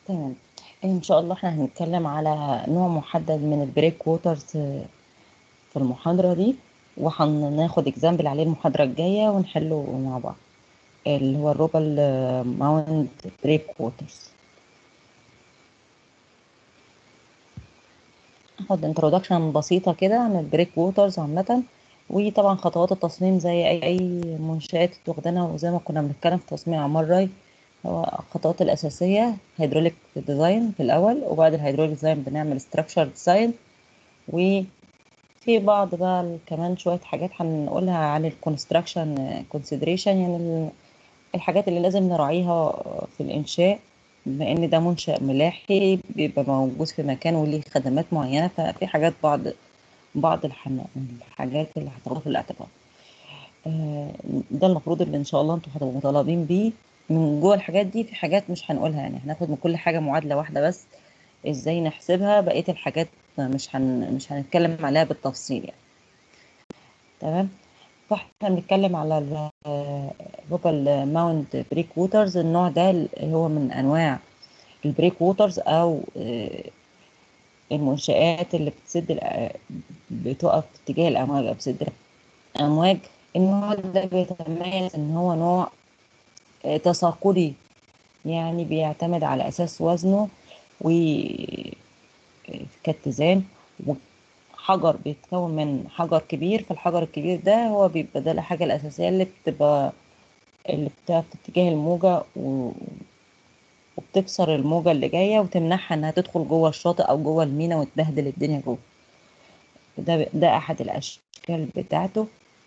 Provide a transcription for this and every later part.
تمام ان شاء الله احنا هنتكلم على نوع محدد من البريك ووترز في المحاضرة دي وهناخد اكزامبل عليه المحاضرة الجاية ونحله مع بعض اللي هو الروبال ماونت بريك ووترز هاخد انترودكشن بسيطة كده عن البريك ووترز عامة وطبعا خطوات التصميم زي اي اي منشآت واخدينها وزي ما كنا بنتكلم في تصميم عمار راي هو الخطوات الأساسية هيدروليك ديزاين في الأول وبعد الهيدروليك ديزاين بنعمل ستراكشر ديزاين وفي بعض بقى كمان شوية حاجات هنقولها عن الكونستراكشن كونسيدريشن يعني الحاجات اللي لازم نراعيها في الإنشاء بما إن ده منشأ ملاحي بيبقى موجود في مكان وليه خدمات معينة ففي حاجات بعض بعض الحاجات اللي هتاخدها في الاعتبار ده المفروض اللي إن شاء الله انتوا هتبقوا مطالبين بيه من جوه الحاجات دي في حاجات مش هنقولها يعني هناخد من كل حاجة معادلة واحدة بس ازاي نحسبها بقية الحاجات مش هن... مش هنتكلم عليها بالتفصيل يعني تمام فاحنا بنتكلم على الروبال ماونت بريك ووترز النوع ده هو من انواع البريك ووترز او المنشآت اللي بتسد بتقف في اتجاه الامواج او بتسد الامواج النوع ده بيتميز ان هو نوع تساقلي يعني بيعتمد على اساس وزنه و كاتزان وحجر بيتكون من حجر كبير فالحجر الكبير ده هو بيبقى ده الحاجة الأساسية اللي بتبقى اللي بتقف في اتجاه الموجة و... وبتكسر الموجة اللي جاية وتمنعها انها تدخل جوه الشاطئ او جوه المينا وتبهدل الدنيا جوه ده ده احد الاشكال بتاعته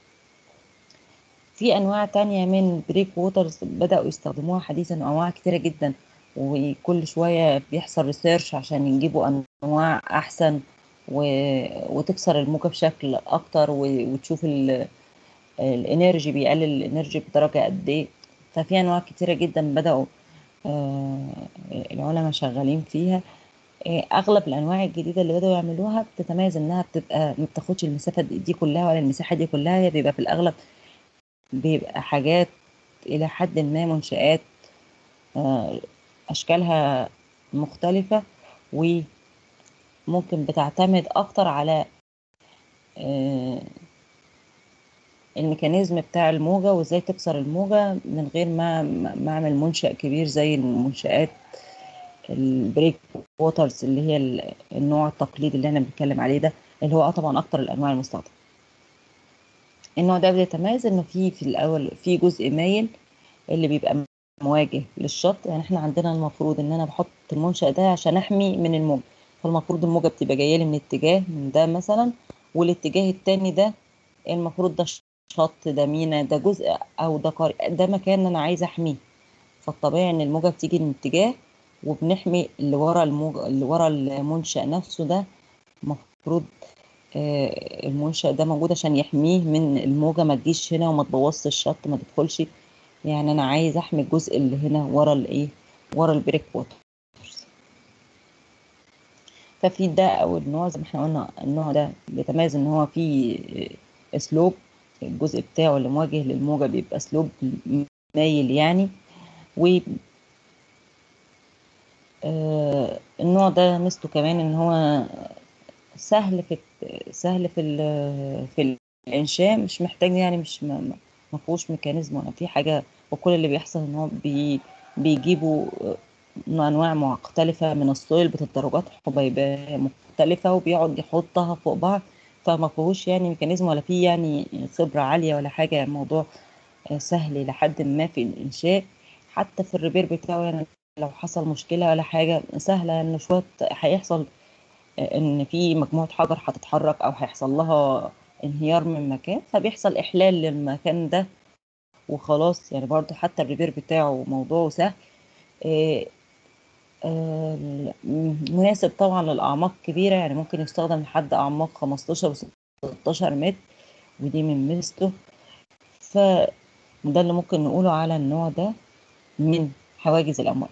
في انواع تانية من بريك ووترز بدأوا يستخدموها حديثا انواع كتيرة جدا وكل شوية بيحصل ريسيرش عشان يجيبوا انواع احسن و... وتكسر الموجة بشكل اكتر و... وتشوف ال... الانرجي بيقلل الانرجي بدرجة قد ايه ففي انواع كتيرة جدا بدأوا آه العلماء شغالين فيها آه اغلب الانواع الجديده اللي بداوا يعملوها بتتميز انها بتبقى ما بتاخدش المسافه دي كلها ولا المساحه دي كلها هي بيبقى في الاغلب بيبقى حاجات الى حد ما منشآت آه اشكالها مختلفه وممكن بتعتمد اكتر على الميكانيزم بتاع الموجة وازاي تكسر الموجة من غير ما ما اعمل منشأ كبير زي المنشآت البريك ووترز اللي هي النوع التقليدي اللي احنا بنتكلم عليه ده اللي هو طبعا اكتر الانواع المستخدمة النوع ده بيتميز انه في في الاول في جزء مايل اللي بيبقى مواجه للشط يعني احنا عندنا المفروض ان انا بحط المنشأ ده عشان احمي من الموجة فالمفروض الموجة بتبقى جاية لي من اتجاه من ده مثلا والاتجاه التاني ده المفروض ده شط ده مينا ده جزء او ده قرية ده مكان انا عايزه احميه فالطبيعي ان الموجه بتيجي من اتجاه وبنحمي اللي ورا الموجة اللي ورا المنشأ نفسه ده المفروض آه المنشأ ده موجود عشان يحميه من الموجة ما تجيش هنا وما تبوظش الشط ما تدخلش يعني انا عايز احمي الجزء اللي هنا ورا الايه ورا البريك ووتر ففي ده او النوع زي ما احنا قلنا النوع ده بيتميز ان هو فيه اسلوب الجزء بتاعه اللي مواجه للموجة بيبقى اسلوب مايل يعني و آه النوع ده ميزته كمان ان هو سهل في سهل في في الانشاء مش محتاج يعني مش ما فيهوش ميكانيزم ولا في حاجه وكل اللي بيحصل ان هو بي بيجيبوا انواع مختلفه من السويل بتدرجات حبيبه مختلفه وبيقعد يحطها فوق بعض فما فيهوش يعني ميكانيزم ولا فيه يعني خبرة عالية ولا حاجة الموضوع سهل لحد ما في الإنشاء حتى في الريبير بتاعه يعني لو حصل مشكلة ولا حاجة سهلة إن شوية هيحصل إن في مجموعة حجر هتتحرك أو هيحصل لها انهيار من مكان فبيحصل إحلال للمكان ده وخلاص يعني برضه حتى الريبير بتاعه موضوعه سهل مناسب طبعا للأعماق كبيرة يعني ممكن يستخدم لحد أعماق 15 و 16 متر ودي من ميزته فده اللي ممكن نقوله على النوع ده من حواجز الأموال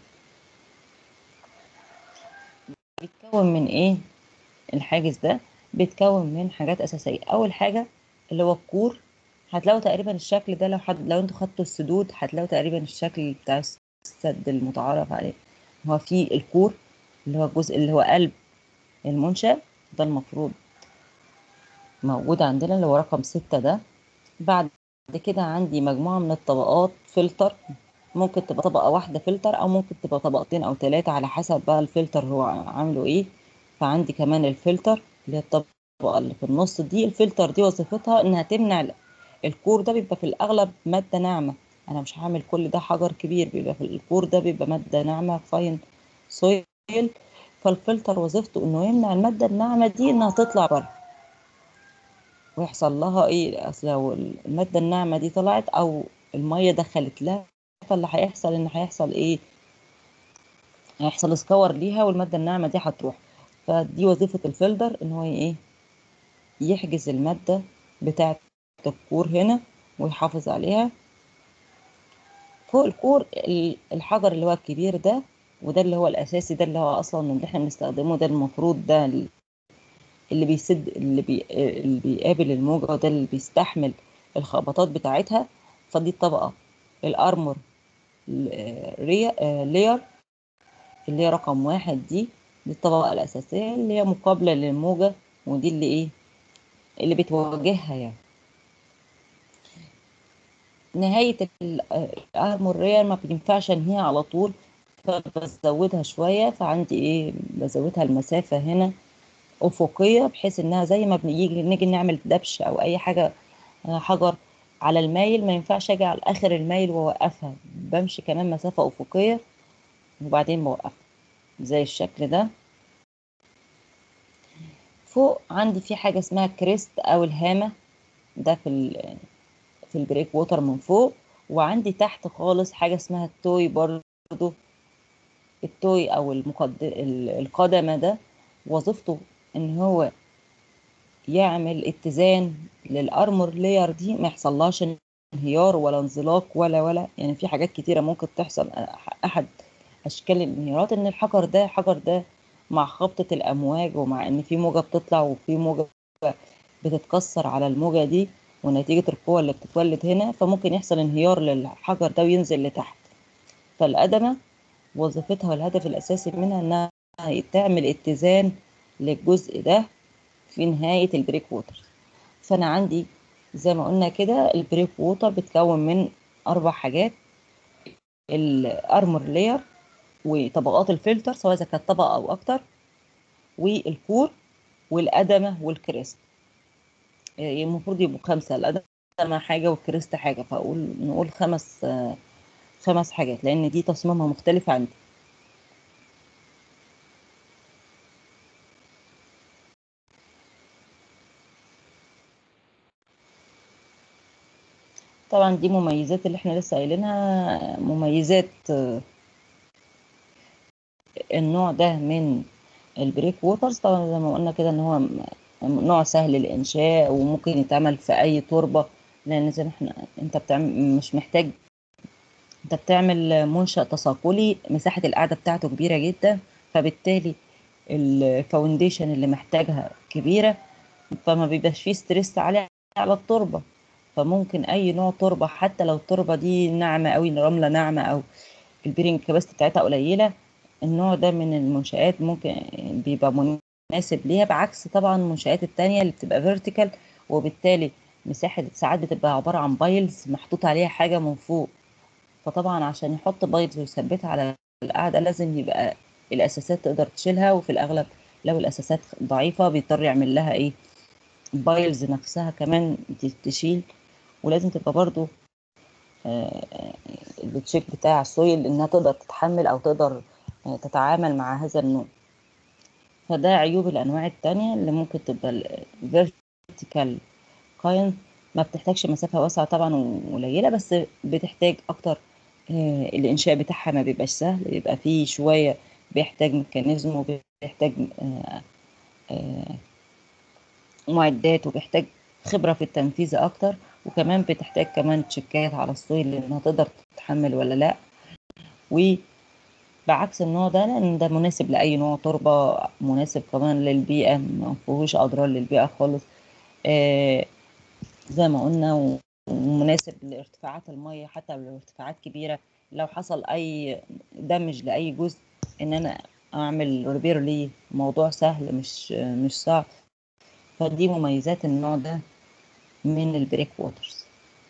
بيتكون من إيه الحاجز ده بيتكون من حاجات أساسية أول حاجة اللي هو الكور هتلاقوا تقريبا الشكل ده لو حد لو انتوا خدتوا السدود هتلاقوا تقريبا الشكل بتاع السد المتعارف عليه هو في الكور اللي هو الجزء اللي هو قلب المنشأ ده المفروض موجود عندنا اللي هو رقم ستة ده بعد كده عندي مجموعة من الطبقات فلتر ممكن تبقى طبقة واحدة فلتر أو ممكن تبقى طبقتين أو ثلاثة على حسب بقى الفلتر هو عامله إيه فعندي كمان الفلتر اللي هي الطبقة اللي في النص دي الفلتر دي وظيفتها إنها تمنع الكور ده بيبقى في الأغلب مادة ناعمة أنا مش هعمل كل ده حجر كبير بيبقى في الكور ده بيبقى مادة ناعمة فاين سويل فالفلتر وظيفته إنه يمنع المادة الناعمة دي إنها تطلع بره ويحصل لها ايه اصل لو الماده الناعمه دي طلعت او الميه دخلت لها فاللي هيحصل ان هيحصل ايه هيحصل اسكور ليها والماده الناعمه دي هتروح فدي وظيفه الفلتر ان هو ايه يحجز الماده بتاعه الكور هنا ويحافظ عليها فوق الكور الحجر اللي هو الكبير ده وده اللي هو الاساسي ده اللي هو اصلا اللي احنا بنستخدمه ده المفروض ده اللي بيسد اللي, بي... اللي بيقابل الموجة وده اللي بيستحمل الخبطات بتاعتها فدي الطبقة الأرمور لير اللي هي رقم واحد دي دي الطبقة الأساسية اللي هي مقابلة للموجة ودي اللي إيه اللي بتواجهها يعني نهاية الأرمور لير ما بينفعش أنهيها على طول فبزودها شوية فعندي إيه بزودها المسافة هنا افقيه بحيث انها زي ما بنيجي نيجي نعمل دبش او اي حاجه حجر على المايل ما ينفعش اجي على اخر المايل واوقفها بمشي كمان مسافه افقيه وبعدين بوقفها زي الشكل ده فوق عندي في حاجه اسمها كريست او الهامه ده في في البريك ووتر من فوق وعندي تحت خالص حاجه اسمها التوي برضو التوي او المقد... القدمه ده وظيفته ان هو يعمل اتزان للارمور لاير دي ما يحصلهاش انهيار ولا انزلاق ولا ولا يعني في حاجات كتيره ممكن تحصل احد اشكال الانهيارات ان الحجر ده الحجر ده مع خبطه الامواج ومع ان في موجه بتطلع وفي موجه بتتكسر على الموجه دي ونتيجه القوه اللي بتتولد هنا فممكن يحصل انهيار للحجر ده وينزل لتحت فالقدمه وظيفتها والهدف الاساسي منها انها تعمل اتزان للجزء ده في نهاية البريك ووتر فأنا عندي زي ما قلنا كده البريك ووتر بتكون من أربع حاجات الأرمور لاير وطبقات الفلتر سواء إذا كانت طبقة أو أكتر والكور والأدمة والكريست المفروض يبقوا خمسة الأدمة حاجة والكريست حاجة فأقول نقول خمس خمس حاجات لأن دي تصميمها مختلف عندي طبعا دي مميزات اللي احنا لسه قايلينها مميزات النوع ده من البريك ووترز طبعا زي ما قلنا كده ان هو نوع سهل الانشاء وممكن يتعمل في اي تربه لان زي ما احنا انت بتعمل مش محتاج انت بتعمل منشأ تساقلي مساحه القاعده بتاعته كبيره جدا فبالتالي الفاونديشن اللي محتاجها كبيره فما بيبقاش فيه ستريس عالي على التربه فممكن اي نوع تربه حتى لو التربه دي ناعمه قوي رمله ناعمه او البيرنج كاباسيتي بتاعتها قليله النوع ده من المنشآت ممكن بيبقى مناسب ليها بعكس طبعا المنشآت التانية اللي بتبقى فيرتيكال وبالتالي مساحة ساعات بتبقى عبارة عن بايلز محطوط عليها حاجة من فوق فطبعا عشان يحط بايلز ويثبتها على القاعدة لازم يبقى الأساسات تقدر تشيلها وفي الأغلب لو الأساسات ضعيفة بيضطر يعمل لها إيه بايلز نفسها كمان تشيل ولازم تبقى برضو التشيك بتاع السويل انها تقدر تتحمل او تقدر تتعامل مع هذا النوع فده عيوب الانواع التانية اللي ممكن تبقى الفيرتيكال كاين ما بتحتاجش مسافة واسعة طبعا وقليلة بس بتحتاج اكتر الانشاء بتاعها ما بيبقاش سهل بيبقى فيه شوية بيحتاج ميكانيزم وبيحتاج معدات وبيحتاج خبرة في التنفيذ اكتر وكمان بتحتاج كمان تشيكات على السويل انها تقدر تتحمل ولا لا وبعكس النوع ده لان ده مناسب لاي نوع تربه مناسب كمان للبيئه ما فيهوش اضرار للبيئه خالص آه زي ما قلنا ومناسب لارتفاعات المية حتى لو ارتفاعات كبيرة لو حصل أي دمج لأي جزء إن أنا أعمل ريبير ليه موضوع سهل مش مش صعب فدي مميزات النوع ده من البريك ووترز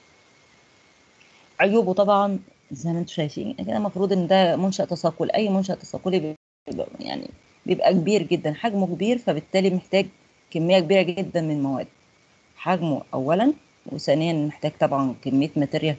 عيوبه طبعا زي ما انتم شايفين كده المفروض ان ده منشأ تساقل اي منشأ تساقلي بيبقى يعني بيبقى كبير جدا حجمه كبير فبالتالي محتاج كمية كبيرة جدا من المواد حجمه اولا وثانيا محتاج طبعا كمية ماتيريال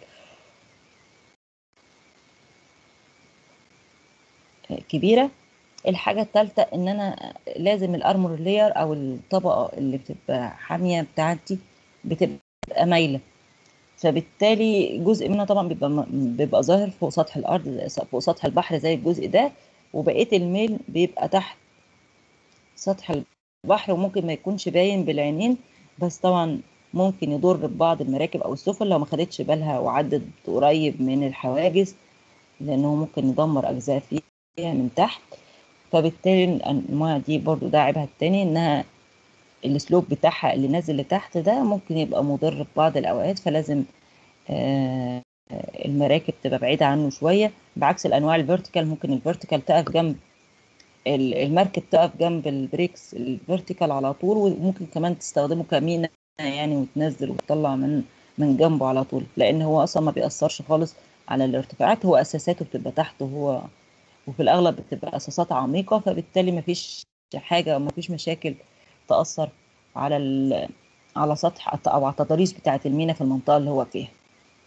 كبيرة الحاجة الثالثة ان انا لازم الارمور لير او الطبقة اللي بتبقى حامية بتاعتي بتبقى مايلة فبالتالي جزء منها طبعا بيبقى بيبقى ظاهر فوق سطح الارض فوق سطح البحر زي الجزء ده وبقيه الميل بيبقى تحت سطح البحر وممكن ما يكونش باين بالعينين بس طبعا ممكن يضر ببعض المراكب او السفن لو ما خدتش بالها وعدت قريب من الحواجز لانه ممكن يدمر اجزاء فيها من تحت فبالتالي الانواع دي برضو ده عيبها التاني انها السلوب بتاعها اللي نازل لتحت ده ممكن يبقى مضر في بعض الاوقات فلازم آه المراكب تبقى بعيدة عنه شوية بعكس الأنواع الفيرتيكال ممكن الفيرتيكال تقف جنب المركب تقف جنب البريكس الفيرتيكال على طول وممكن كمان تستخدمه كمينة يعني وتنزل وتطلع من من جنبه على طول لأن هو أصلا ما بيأثرش خالص على الارتفاعات هو أساساته بتبقى تحت وهو وفي الأغلب بتبقى أساسات عميقة فبالتالي ما فيش حاجة ما فيش مشاكل تأثر على على سطح أو على التضاريس بتاعة المينا في المنطقة اللي هو فيها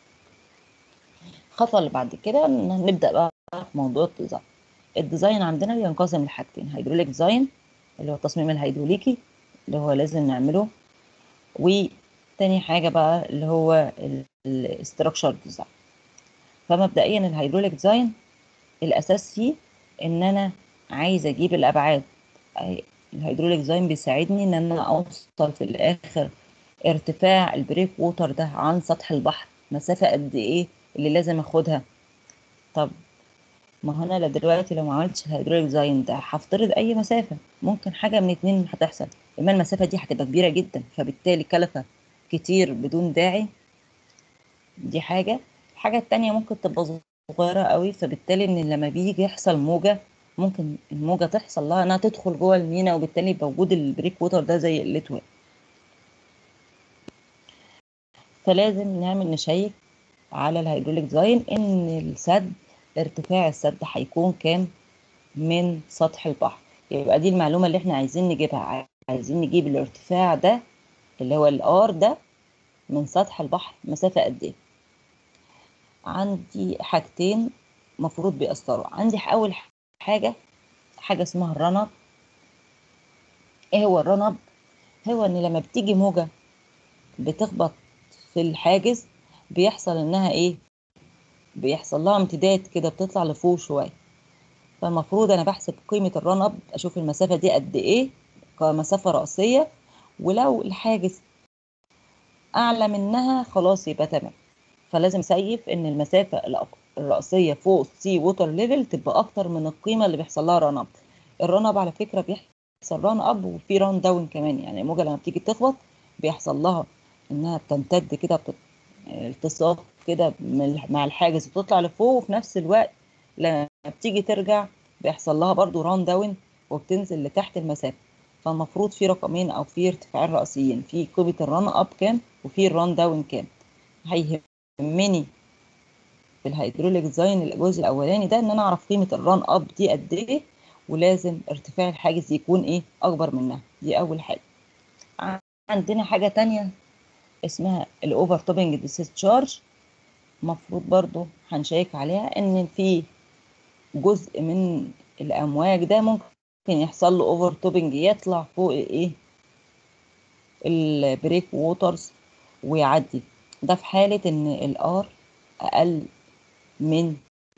الخطوة اللي بعد كده نبدأ بقى في موضوع الديزاين الديزاين عندنا بينقسم لحاجتين هيدروليك ديزاين اللي هو التصميم الهيدروليكي اللي هو لازم نعمله وتاني حاجة بقى اللي هو الاستراكشر ديزاين فمبدئيا الهيدروليك ديزاين الأساس فيه إن أنا عايزة أجيب الأبعاد الهيدروليك ديزاين بيساعدني إن أنا أوصل في الآخر ارتفاع البريك ووتر ده عن سطح البحر مسافة قد إيه اللي لازم اخدها طب ما هو انا دلوقتي لو ما عملتش الهيدروليك ديزاين ده هفترض اي مسافه ممكن حاجه من اتنين هتحصل اما المسافه دي هتبقى كبيره جدا فبالتالي كلفه كتير بدون داعي دي حاجه الحاجه التانية ممكن تبقى صغيره قوي فبالتالي ان لما بيجي يحصل موجه ممكن الموجه تحصل لها انها تدخل جوه المينا وبالتالي يبقى وجود البريك ووتر ده زي قلته فلازم نعمل نشيك على الهيدروليك ديزاين ان السد ارتفاع السد هيكون كام من سطح البحر يبقى دي المعلومه اللي احنا عايزين نجيبها عايزين نجيب الارتفاع ده اللي هو الار ده من سطح البحر مسافه قد ايه عندي حاجتين مفروض بيأثروا عندي اول حاجه حاجه اسمها الرنب ايه هو الرنب هو ان لما بتيجي موجه بتخبط في الحاجز بيحصل انها ايه بيحصل لها امتداد كده بتطلع لفوق شويه فالمفروض انا بحسب قيمه الرن اب اشوف المسافه دي قد ايه كمسافه راسيه ولو الحاجز اعلى منها خلاص يبقى تمام فلازم اسيف ان المسافه الراسيه فوق السي ووتر ليفل تبقى اكتر من القيمه اللي بيحصل لها رن اب الرن اب على فكره بيحصل رن اب وفي ران داون كمان يعني الموجه لما بتيجي تخبط بيحصل لها انها بتمتد كده بتت... التصاق كده مع الحاجز وتطلع لفوق وفي نفس الوقت لما بتيجي ترجع بيحصل لها برضو ران داون وبتنزل لتحت المسافه فالمفروض في رقمين او في ارتفاعين رئيسيين في قيمه الران اب كام وفي الران داون كام هيهمني في الهيدروليك ديزاين الجزء الاولاني ده ان انا اعرف قيمه الران اب دي قد ايه ولازم ارتفاع الحاجز يكون ايه اكبر منها دي اول حاجه عندنا حاجه تانية اسمها الاوفر توبنج ديسشارج المفروض برضو هنشيك عليها ان في جزء من الامواج ده ممكن يحصل له اوفر توبنج يطلع فوق ايه البريك ووترز ويعدي ده في حالة ان الار اقل من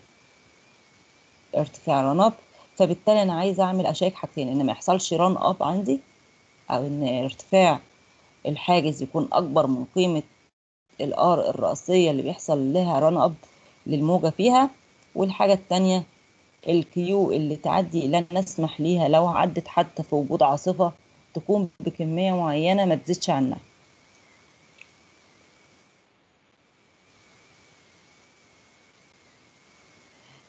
ارتفاع ران اب فبالتالي انا عايزه اعمل اشيك حاجتين ان ما يحصلش ران اب عندي او ان ارتفاع الحاجز يكون اكبر من قيمه الار الرئيسيه اللي بيحصل لها ران اب للموجه فيها والحاجه الثانيه الكيو اللي تعدي اللي انا اسمح ليها لو عدت حتى في وجود عاصفه تكون بكميه معينه ما تزيدش عنها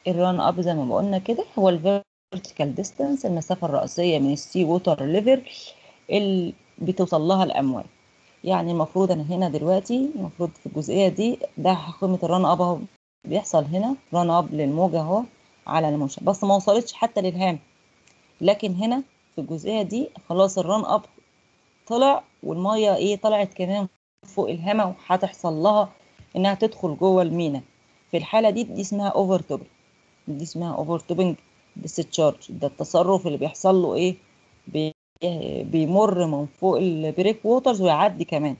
الران اب زي ما قلنا كده هو الفيرتيكال ديستانس المسافه الرئيسيه من السي ووتر ليفل اللي بتوصل لها الامواج يعني المفروض انا هنا دلوقتي المفروض في الجزئيه دي ده قيمه الران اب اهو بيحصل هنا ران اب للموجه اهو على المنشأ بس ما وصلتش حتى للهام لكن هنا في الجزئيه دي خلاص الران اب طلع والميه ايه طلعت كمان فوق الهامه وهتحصل لها انها تدخل جوه المينا في الحاله دي دي اسمها اوفر توبنج دي اسمها اوفر توبنج ديسشارج ده التصرف اللي بيحصل له ايه بي بيمر من فوق البريك ووترز ويعدي كمان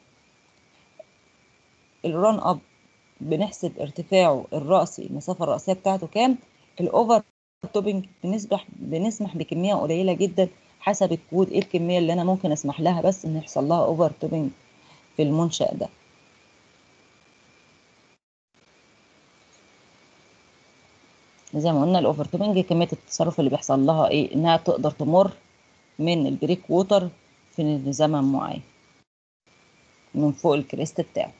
الران اب بنحسب ارتفاعه الرأسي المسافة الرأسية بتاعته كام الاوفر توبنج بنسبح بنسمح بكمية قليلة جدا حسب الكود ايه الكمية اللي انا ممكن اسمح لها بس ان يحصل لها اوفر توبنج في المنشأ ده زي ما قلنا الاوفر توبنج كمية التصرف اللي بيحصل لها ايه انها تقدر تمر من البريك ووتر في زمن معين من فوق الكريست بتاعه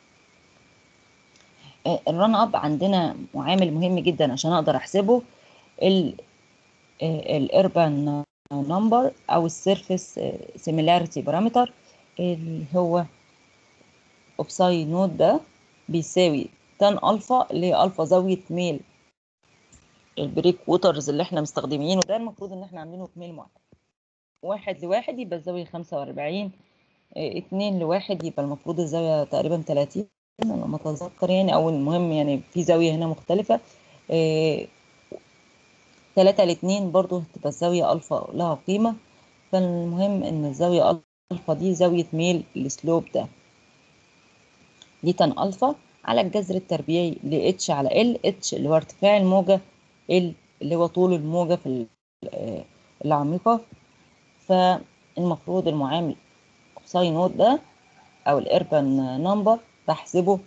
الران اب عندنا معامل مهم جدا عشان اقدر احسبه الاربان نمبر او السيرفيس سيميلاريتي بارامتر اللي هو اوبساي نود ده بيساوي تان الفا اللي هي الفا زاويه ميل البريك ووترز اللي احنا مستخدمينه ده المفروض ان احنا عاملينه بميل معين واحد لواحد يبقى الزاوية خمسة وأربعين اتنين لواحد يبقى المفروض الزاوية تقريبا تلاتين أنا ما أتذكر يعني أو المهم يعني في زاوية هنا مختلفة اه تلاتة لاتنين برضو تبقى الزاوية ألفا لها قيمة فالمهم إن الزاوية ألفا دي زاوية ميل السلوب ده دي تن ألفا على الجذر التربيعي ل اتش على ال اتش اللي هو ارتفاع الموجة ال اللي هو طول الموجة في العميقة فالمفروض المعامل ساي نوت ده او الاربان نمبر بحسبه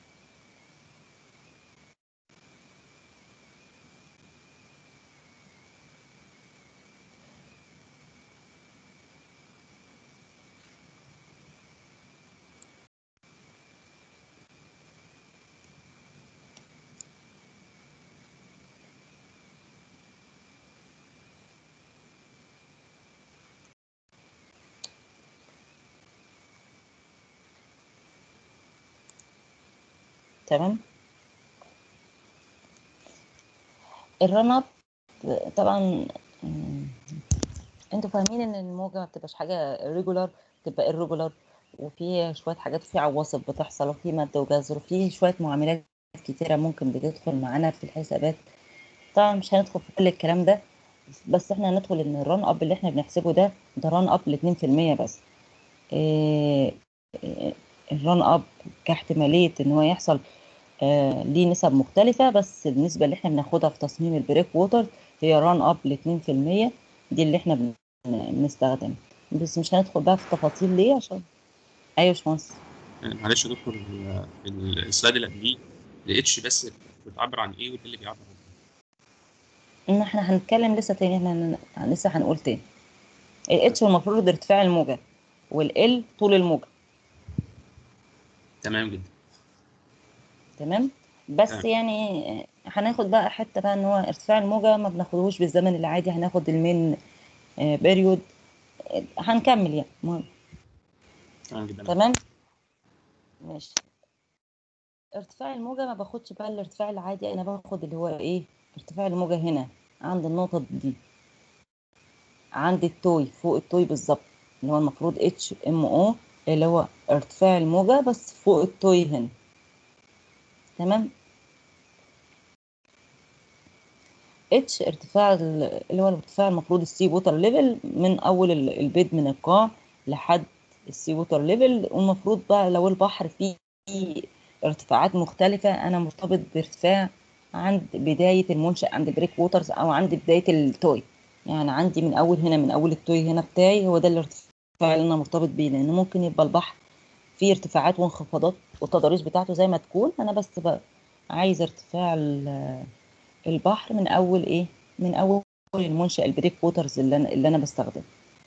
تمام الرن اب طبعا انتوا فاهمين ان الموجه ما بتبقاش حاجه ريجولار بتبقى irregular وفي شويه حاجات في عواصف بتحصل وفي مد وجزر وفي شويه معاملات كتيره ممكن بتدخل معانا في الحسابات طبعا مش هندخل في كل الكلام ده بس احنا هندخل ان الران اب اللي احنا بنحسبه ده ده ران اب ل 2% بس إيه الران اب كاحتماليه ان هو يحصل آه ليه نسب مختلفة بس النسبة اللي احنا بناخدها في تصميم البريك ووتر هي ران اب ل 2% دي اللي احنا بنستخدمها بس مش هندخل بقى في تفاصيل ليه عشان ايوه يا باشمهندس معلش يا دكتور السلايد اللي قبليه الاتش بس بتعبر عن ايه واللي بيعبر عن ايه؟ ان احنا هنتكلم لسه تاني احنا لسه هنقول تاني الاتش المفروض ارتفاع الموجة والال طول الموجة تمام جدا تمام بس تمام. يعني هناخد بقى حته بقى ان هو ارتفاع الموجه ما بناخدهوش بالزمن العادي هناخد المين بيريود هنكمل يعني مهم تمام جدا تمام ماشي ارتفاع الموجه ما باخدش بقى الارتفاع العادي انا باخد اللي هو ايه ارتفاع الموجه هنا عند النقطه دي عند التوي فوق التوي بالظبط اللي هو المفروض اتش ام او اللي هو ارتفاع الموجه بس فوق التوي هنا تمام اتش ارتفاع اللي هو الارتفاع المفروض السي ووتر ليفل من اول البيد من القاع لحد السي ووتر ليفل والمفروض بقى لو البحر فيه ارتفاعات مختلفة أنا مرتبط بارتفاع عند بداية المنشأ عند بريك ووترز أو عند بداية التوي يعني عندي من أول هنا من أول التوي هنا بتاعي هو ده الارتفاع اللي أنا مرتبط بيه لأن ممكن يبقى البحر فيه ارتفاعات وانخفاضات والتضاريس بتاعته زي ما تكون أنا بس بقى عايز ارتفاع البحر من أول إيه من أول المنشأ البريك ووترز اللي أنا اللي أنا بستخدمه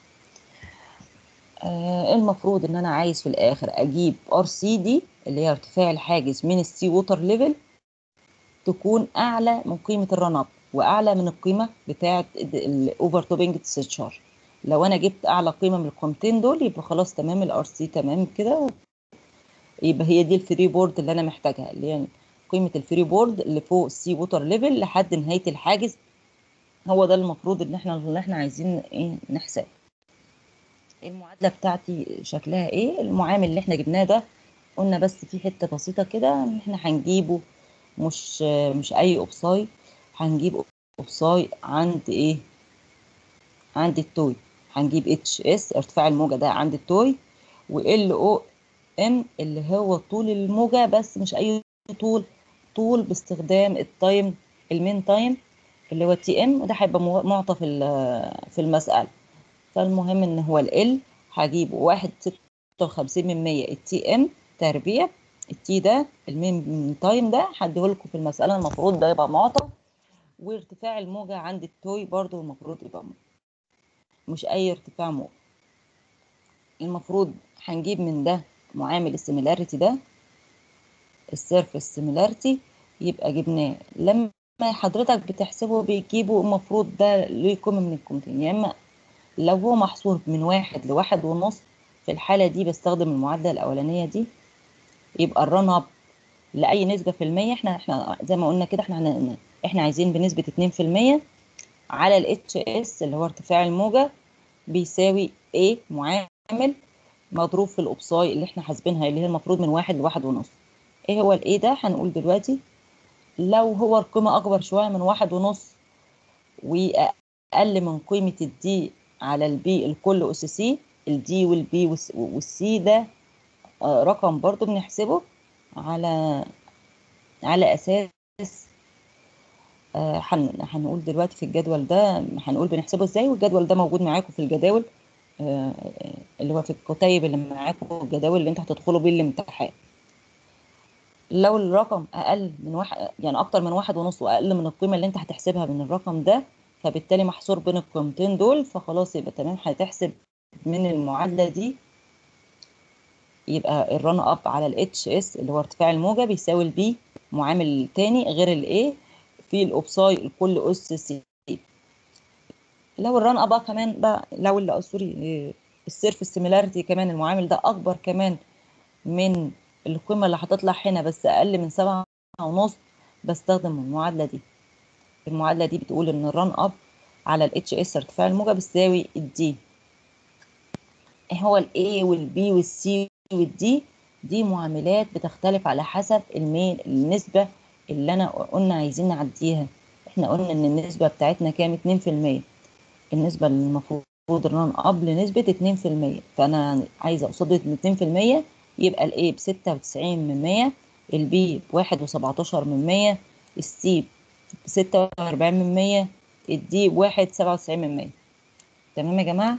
آه المفروض ان انا عايز في الاخر اجيب ار سي دي اللي هي ارتفاع الحاجز من السي ووتر ليفل تكون اعلى من قيمه الران اب واعلى من القيمه بتاعه الاوفر توبنج تشارج لو انا جبت اعلى قيمه من القيمتين دول يبقى خلاص تمام الار سي تمام كده يبقى هي دي الفري بورد اللي انا محتاجها اللي هي قيمه الفري بورد اللي فوق السي ووتر ليفل لحد نهايه الحاجز هو ده المفروض ان احنا اللي احنا عايزين ايه نحسب المعادله بتاعتي شكلها ايه المعامل اللي احنا جبناه ده قلنا بس في حته بسيطه كده ان احنا هنجيبه مش مش اي اوبساي هنجيب اوبساي عند ايه عند التوي هنجيب اتش اس ارتفاع الموجه ده عند التوي وال او ام اللي هو طول الموجه بس مش اي طول طول باستخدام التايم المين تايم اللي هو التي ام وده هيبقى معطى في في المساله فالمهم ان هو ال هجيب واحد ستة وخمسين من مية التي ام تربيع التي ده المين تايم ده هديهولكوا في المساله المفروض ده يبقى معطى وارتفاع الموجه عند التوي برضو المفروض يبقى معطى. مش اي ارتفاع موجه المفروض هنجيب من ده معامل السيميلاريتي ده السيرفيس سيميلاريتي يبقى جبناه لما حضرتك بتحسبه بيجيبه المفروض ده ليه قيمه من القيمتين يا اما لو هو محصور من واحد لواحد ونص في الحالة دي بستخدم المعادلة الأولانية دي يبقى الرن اب لأي نسبة في المية احنا احنا زي ما قلنا كده احنا احنا عايزين بنسبة اتنين في المية على ال HS اللي هو ارتفاع الموجة بيساوي A معامل مضروب في الأبصاي اللي احنا حاسبينها اللي هي المفروض من واحد لواحد ونص ايه هو ال A ده هنقول دلوقتي لو هو القيمة أكبر شوية من واحد ونص وأقل من قيمة الدي على البي الكل أس سي الدي والبي والسي ده رقم برضو بنحسبه على على أساس هنقول دلوقتي في الجدول ده هنقول بنحسبه ازاي والجدول ده موجود معاكم في الجداول اللي هو في الكتيب اللي معاكم الجداول اللي انتوا هتدخلوا بيه الامتحان لو الرقم اقل من واحد يعني اكتر من واحد ونص واقل من القيمه اللي انت هتحسبها من الرقم ده فبالتالي محصور بين القيمتين دول فخلاص يبقى تمام هتحسب من المعادله دي يبقى الرن اب على الاتش اس اللي هو ارتفاع الموجه بيساوي البي معامل تاني غير الاي في الاوبساي الكل اس سي لو الرن اب كمان بقى لو اللي سوري السيرف سيميلاريتي كمان المعامل ده اكبر كمان من القيمه اللي هتطلع هنا بس اقل من سبعة ونص بستخدم المعادله دي المعادله دي بتقول ان الرن اب على الاتش اس ارتفاع الموجه بتساوي الدي ايه هو الاي والبي والسي والدي دي معاملات بتختلف على حسب الميل النسبه اللي انا قلنا عايزين نعديها احنا قلنا ان النسبه بتاعتنا كام 2% النسبه اللي المفروض الرن اب لنسبه 2% فانا عايزه قصاد ال 2% يبقى الاي ب 96 من 100 البي ب 1 و17 من 100 السي ب 46 من 100 الدي ب 1 97 من 100 تمام يا جماعه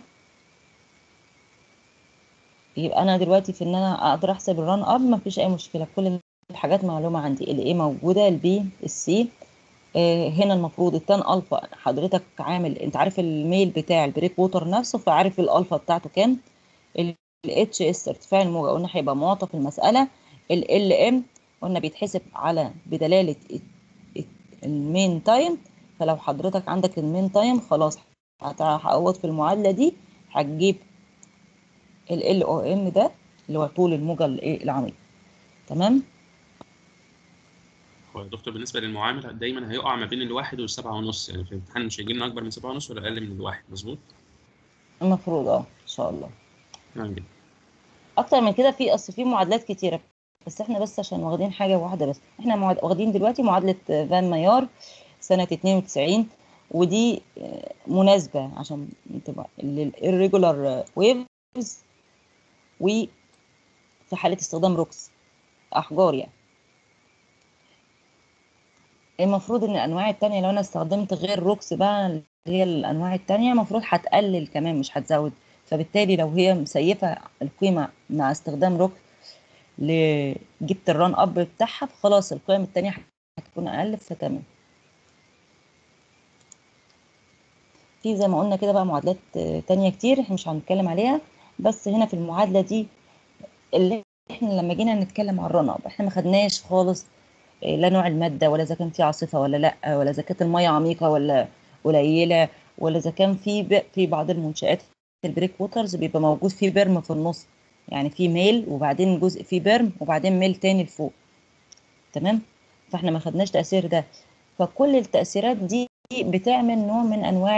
يبقى انا دلوقتي في ان انا اقدر احسب الران اب مفيش اي مشكله كل الحاجات معلومه عندي الاي موجوده البي السي آه هنا المفروض التان الفا حضرتك عامل انت عارف الميل بتاع البريك ووتر نفسه فعارف الالفا بتاعته كام الاتش اس ارتفاع الموجه قلنا هيبقى معطى في المساله ال ام قلنا بيتحسب على بدلاله المين تايم فلو حضرتك عندك المين تايم خلاص هتعوض في المعادله دي هتجيب ال او ام ده اللي هو طول الموجه الايه العميقه تمام هو يا دكتور بالنسبه للمعامل دايما هيقع ما بين الواحد والسبعة ونص يعني في الامتحان مش هيجي لنا اكبر من سبعة ونص ولا اقل من الواحد مظبوط؟ المفروض اه ان شاء الله تمام جدا اكتر من كده في اصل في معادلات كتيره بس احنا بس عشان واخدين حاجه واحده بس احنا معاد... واخدين دلوقتي معادله فان مايار سنه 92 ودي مناسبه عشان تبقى الريجولار ويفز وفي حاله استخدام روكس احجار يعني المفروض ان الانواع التانية لو انا استخدمت غير روكس بقى اللي هي الانواع التانية المفروض هتقلل كمان مش هتزود فبالتالي لو هي مسيفة القيمة مع استخدام روك جبت الران اب بتاعها فخلاص القيم التانية هتكون اقل فتمام في زي ما قلنا كده بقى معادلات تانية كتير احنا مش هنتكلم عليها بس هنا في المعادلة دي اللي احنا لما جينا نتكلم عن الران اب احنا ما خدناش خالص لا نوع الماده ولا اذا كان في عاصفه ولا لا ولا اذا كانت الميه عميقه ولا قليله ولا اذا كان في في بعض المنشات البريك ووترز بيبقى موجود فيه بيرم في النص يعني في ميل وبعدين جزء فيه بيرم وبعدين ميل تاني لفوق تمام فاحنا ما خدناش تاثير ده فكل التاثيرات دي بتعمل نوع من انواع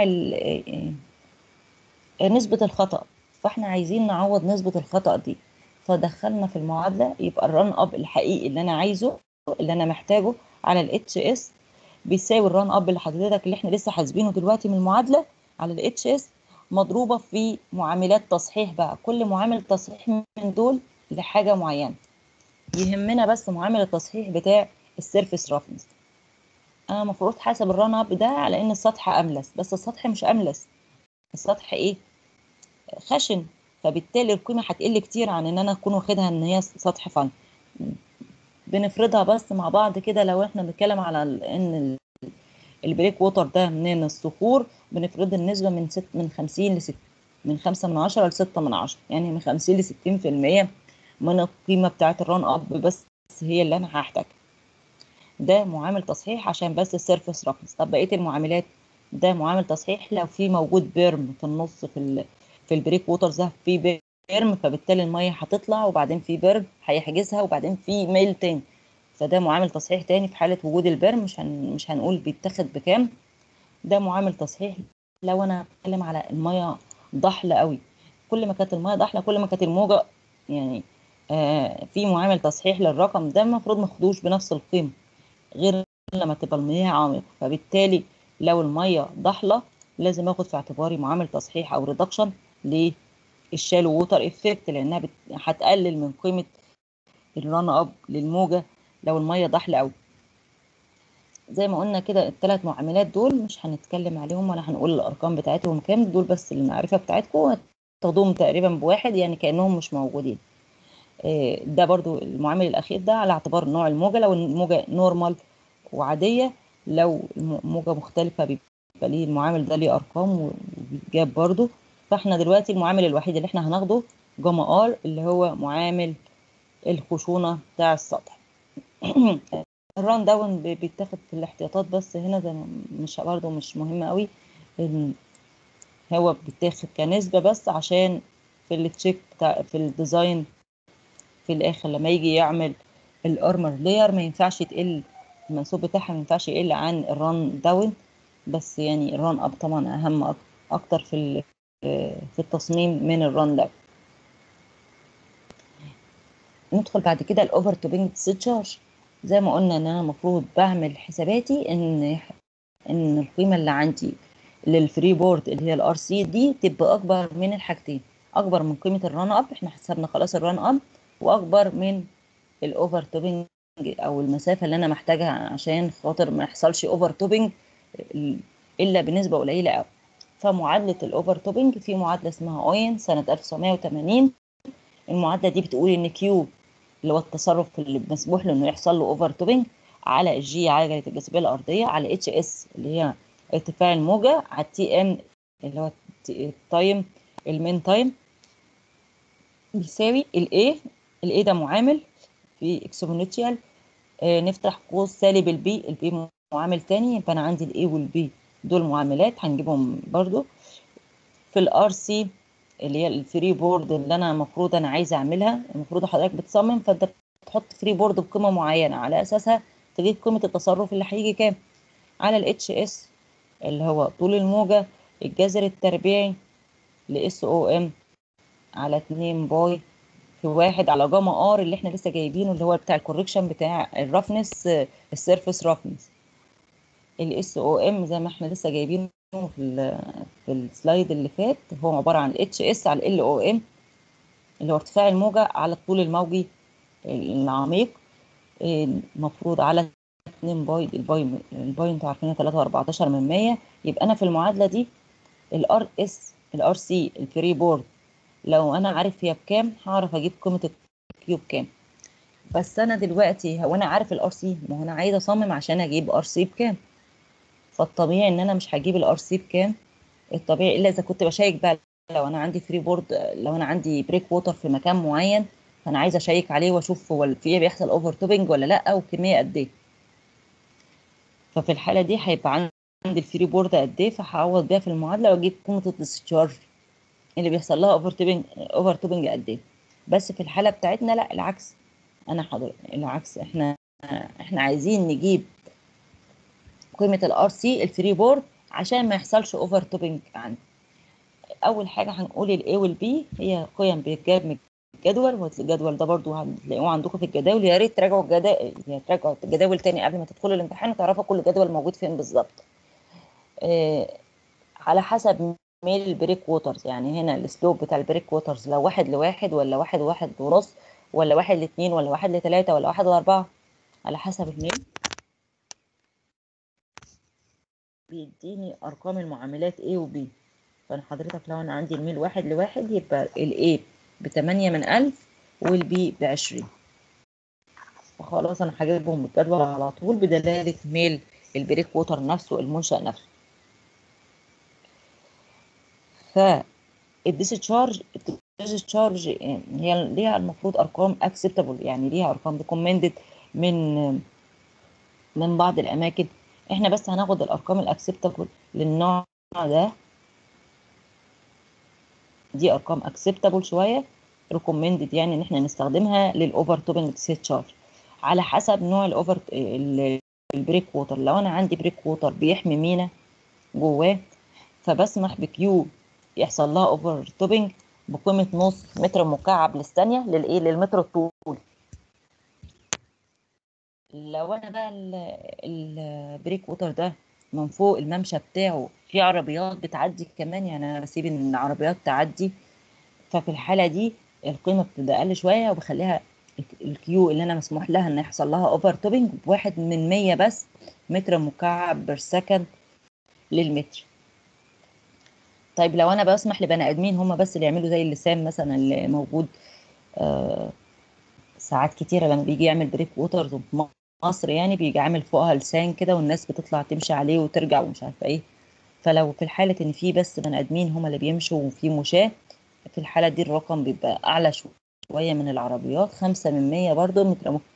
نسبه الخطا فاحنا عايزين نعوض نسبه الخطا دي فدخلنا في المعادله يبقى الران اب الحقيقي اللي انا عايزه اللي انا محتاجه على الاتش اس بيساوي الران اب اللي حضرتك اللي احنا لسه حاسبينه دلوقتي من المعادله على الاتش اس مضروبه في معاملات تصحيح بقى كل معامل تصحيح من دول لحاجه معينه يهمنا بس معامل التصحيح بتاع السيرفيس رافنس انا المفروض حاسب الران اب ده على ان السطح املس بس السطح مش املس السطح ايه خشن فبالتالي القيمه هتقل كتير عن ان انا اكون واخدها ان هي سطح فن بنفرضها بس مع بعض كده لو احنا بنتكلم على ان البريك ووتر ده من الصخور بنفرض النسبه من ست من 50 ل 6 من 5 من 10 ل 6 من 10 يعني من 50 ل 60% من القيمه بتاعه الران اب بس هي اللي انا هحتاجها ده معامل تصحيح عشان بس السيرفيس رفنس طب بقيه المعاملات ده معامل تصحيح لو في موجود بيرم في النص في ال في البريك ووتر ده في بيرم فبالتالي الميه هتطلع وبعدين في بيرم هيحجزها وبعدين في ميل تاني فده معامل تصحيح تاني في حاله وجود البيرم مش هن مش هنقول بيتاخد بكام ده معامل تصحيح لو انا بتكلم على الميه ضحله قوي كل ما كانت الميه ضحله كل ما كانت الموجه يعني آه في معامل تصحيح للرقم ده المفروض ما اخدوش بنفس القيمه غير لما تبقى المياه عميقه فبالتالي لو الميه ضحله لازم اخد في اعتباري معامل تصحيح او ريدكشن للشالو ووتر افكت لانها بت... هتقلل من قيمه الران اب للموجه لو الميه ضحله قوي زي ما قلنا كده الثلاث معاملات دول مش هنتكلم عليهم ولا هنقول الارقام بتاعتهم كام دول بس المعرفه بتاعتكم تاخدوهم تقريبا بواحد يعني كانهم مش موجودين ده برضو المعامل الاخير ده على اعتبار نوع الموجه لو الموجه نورمال وعاديه لو موجه مختلفه بيبقى ليه المعامل ده ليه ارقام وبيتجاب برضو فاحنا دلوقتي المعامل الوحيد اللي احنا هناخده جاما ار اللي هو معامل الخشونه بتاع السطح الران داون بيتاخد في الاحتياطات بس هنا ده مش برضه مش مهم قوي هو بيتاخد كنسبة بس عشان في التشيك بتاع في الديزاين في الاخر لما يجي يعمل الارمر لاير ما ينفعش تقل المنسوب بتاعها ما ينفعش يقل عن الران داون بس يعني الران اب طبعا اهم اكتر في في التصميم من الران داون ندخل بعد كده الاوفر توبنج ديسشارج زي ما قلنا ان انا المفروض بعمل حساباتي ان ان القيمه اللي عندي للفري بورد اللي هي الار سي دي تبقى اكبر من الحاجتين اكبر من قيمه الران اب احنا حسبنا خلاص الران اب واكبر من الاوفر توبنج او المسافه اللي انا محتاجها عشان خاطر ما يحصلش اوفر توبنج الا بنسبه قليله قوي فمعادله الاوفر توبنج في معادله اسمها اوين سنه 1980 المعادله دي بتقول ان كيو اللي هو التصرف اللي مسموح له انه يحصل له اوفر توبنج على الجي عجله الجاذبيه الارضيه على اتش اس اللي هي ارتفاع الموجه على التي ان اللي هو التايم المين تايم بيساوي الاي الاي ده معامل في اكسبوننشال آه نفتح قوس سالب البي البي معامل تاني يبقى انا عندي الاي والبي دول معاملات هنجيبهم برضو في الار سي اللي هي الفري بورد اللي انا المفروض انا عايزه اعملها المفروض حضرتك بتصمم فانت بتحط فري بورد بقيمه معينه على اساسها تجيب قيمه التصرف اللي هيجي كام على الاتش اس اللي هو طول الموجه الجذر التربيعي لاس او ام على 2 باي في واحد على جاما ار اللي احنا لسه جايبينه اللي هو بتاع الكوركشن بتاع الرفنس السيرفيس رفنس الاس او ام زي ما احنا لسه جايبينه في في السلايد اللي فات هو عباره عن اتش اس على ال او ام اللي هو ارتفاع الموجه على الطول الموجي العميق المفروض على 2 باي الباي الباي انتوا عارفين 3.14 من 100 يبقى انا في المعادله دي الار اس الار سي الفري بورد لو انا عارف هي بكام هعرف اجيب قيمه الكيو بكام بس انا دلوقتي هو انا عارف الار سي ما هو انا عايزه اصمم عشان اجيب ار سي بكام فالطبيعي ان انا مش هجيب الار سي بكام الطبيعي الا اذا كنت بشيك بقى لو انا عندي فري بورد لو انا عندي بريك ووتر في مكان معين فانا عايزه اشيك عليه واشوف هو في بيحصل اوفر توبنج ولا لا وكميه قد ايه ففي الحاله دي هيبقى عندي الفري بورد قد ايه فهعوض بيها في المعادله واجيب قيمه الديسشارج اللي بيحصل لها اوفر توبنج اوفر توبنج قد ايه بس في الحاله بتاعتنا لا العكس انا حاضر العكس احنا احنا عايزين نجيب قيمه الار سي الفري بورد عشان ما يحصلش اوفر توبنج عندي اول حاجه هنقول الاي والبي هي قيم بتجاب من الجدول والجدول ده برضو هتلاقوه عندكم في الجداول يا ريت تراجعوا الجداول يا تراجعوا الجداول تاني قبل ما تدخلوا الامتحان وتعرفوا كل جدول موجود فين بالظبط آه على حسب ميل البريك ووترز يعني هنا السلوب بتاع البريك ووترز لو واحد لواحد ولا واحد واحد ونص ولا واحد لاتنين ولا واحد لتلاتة ولا واحد لأربعة على حسب الميل بيديني أرقام المعاملات A و B فأنا حضرتك لو أنا عندي الميل واحد لواحد يبقى ال A بتمانية من ألف وال B بعشرين فخلاص أنا هجيبهم بالجدول على طول بدلالة ميل البريك ووتر نفسه المنشأ نفسه فالديسشارج الديسشارج هي ليها المفروض ارقام اكسبتابل يعني ليها ارقام ريكومندد من من بعض الاماكن احنا بس هناخد الارقام الاكسبتابل للنوع ده دي ارقام اكسبتابل شويه ريكومندد يعني ان احنا نستخدمها للاوفر توبنج ديسشارج على حسب نوع الاوفر البريك ووتر لو انا عندي بريك ووتر بيحمي مينا جواه فبسمح بكيو يحصل لها اوفر توبنج بقيمه نص متر مكعب للثانيه للايه للمتر الطول لو انا بقى البريك ووتر ده من فوق الممشى بتاعه في عربيات بتعدي كمان يعني انا بسيب ان العربيات تعدي ففي الحاله دي القيمه بتبقى اقل شويه وبخليها الكيو اللي انا مسموح لها ان يحصل لها اوفر توبنج بواحد من مية بس متر مكعب بير سكند للمتر طيب لو انا بسمح لبني ادمين هم بس اللي يعملوا زي اللسان مثلا اللي موجود آه ساعات كتيره لما بيجي يعمل بريك ووترز في مصر يعني بيجي عامل فوقها لسان كده والناس بتطلع تمشي عليه وترجع ومش عارفه ايه فلو في الحاله ان في بس بني ادمين هم اللي بيمشوا وفي مشاه في الحاله دي الرقم بيبقى اعلى شويه من العربيات خمسة من مية برضو متر م...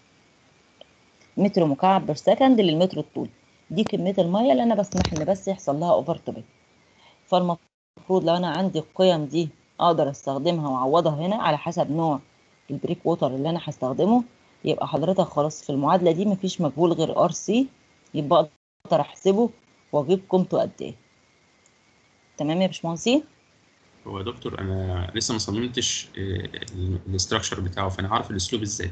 متر مكعب بير سكند للمتر الطول دي كميه الميه اللي انا بسمح ان بس يحصل لها اوفر توبنج فالمفروض لو انا عندي القيم دي اقدر استخدمها واعوضها هنا على حسب نوع البريك ووتر اللي انا هستخدمه يبقى حضرتك خلاص في المعادله دي مفيش مجهول غير ار سي يبقى اقدر احسبه واجيب قيمته قد ايه تمام يا باشمهندسين هو يا دكتور انا لسه ما صممتش الاستراكشر بتاعه فانا هعرف الاسلوب ازاي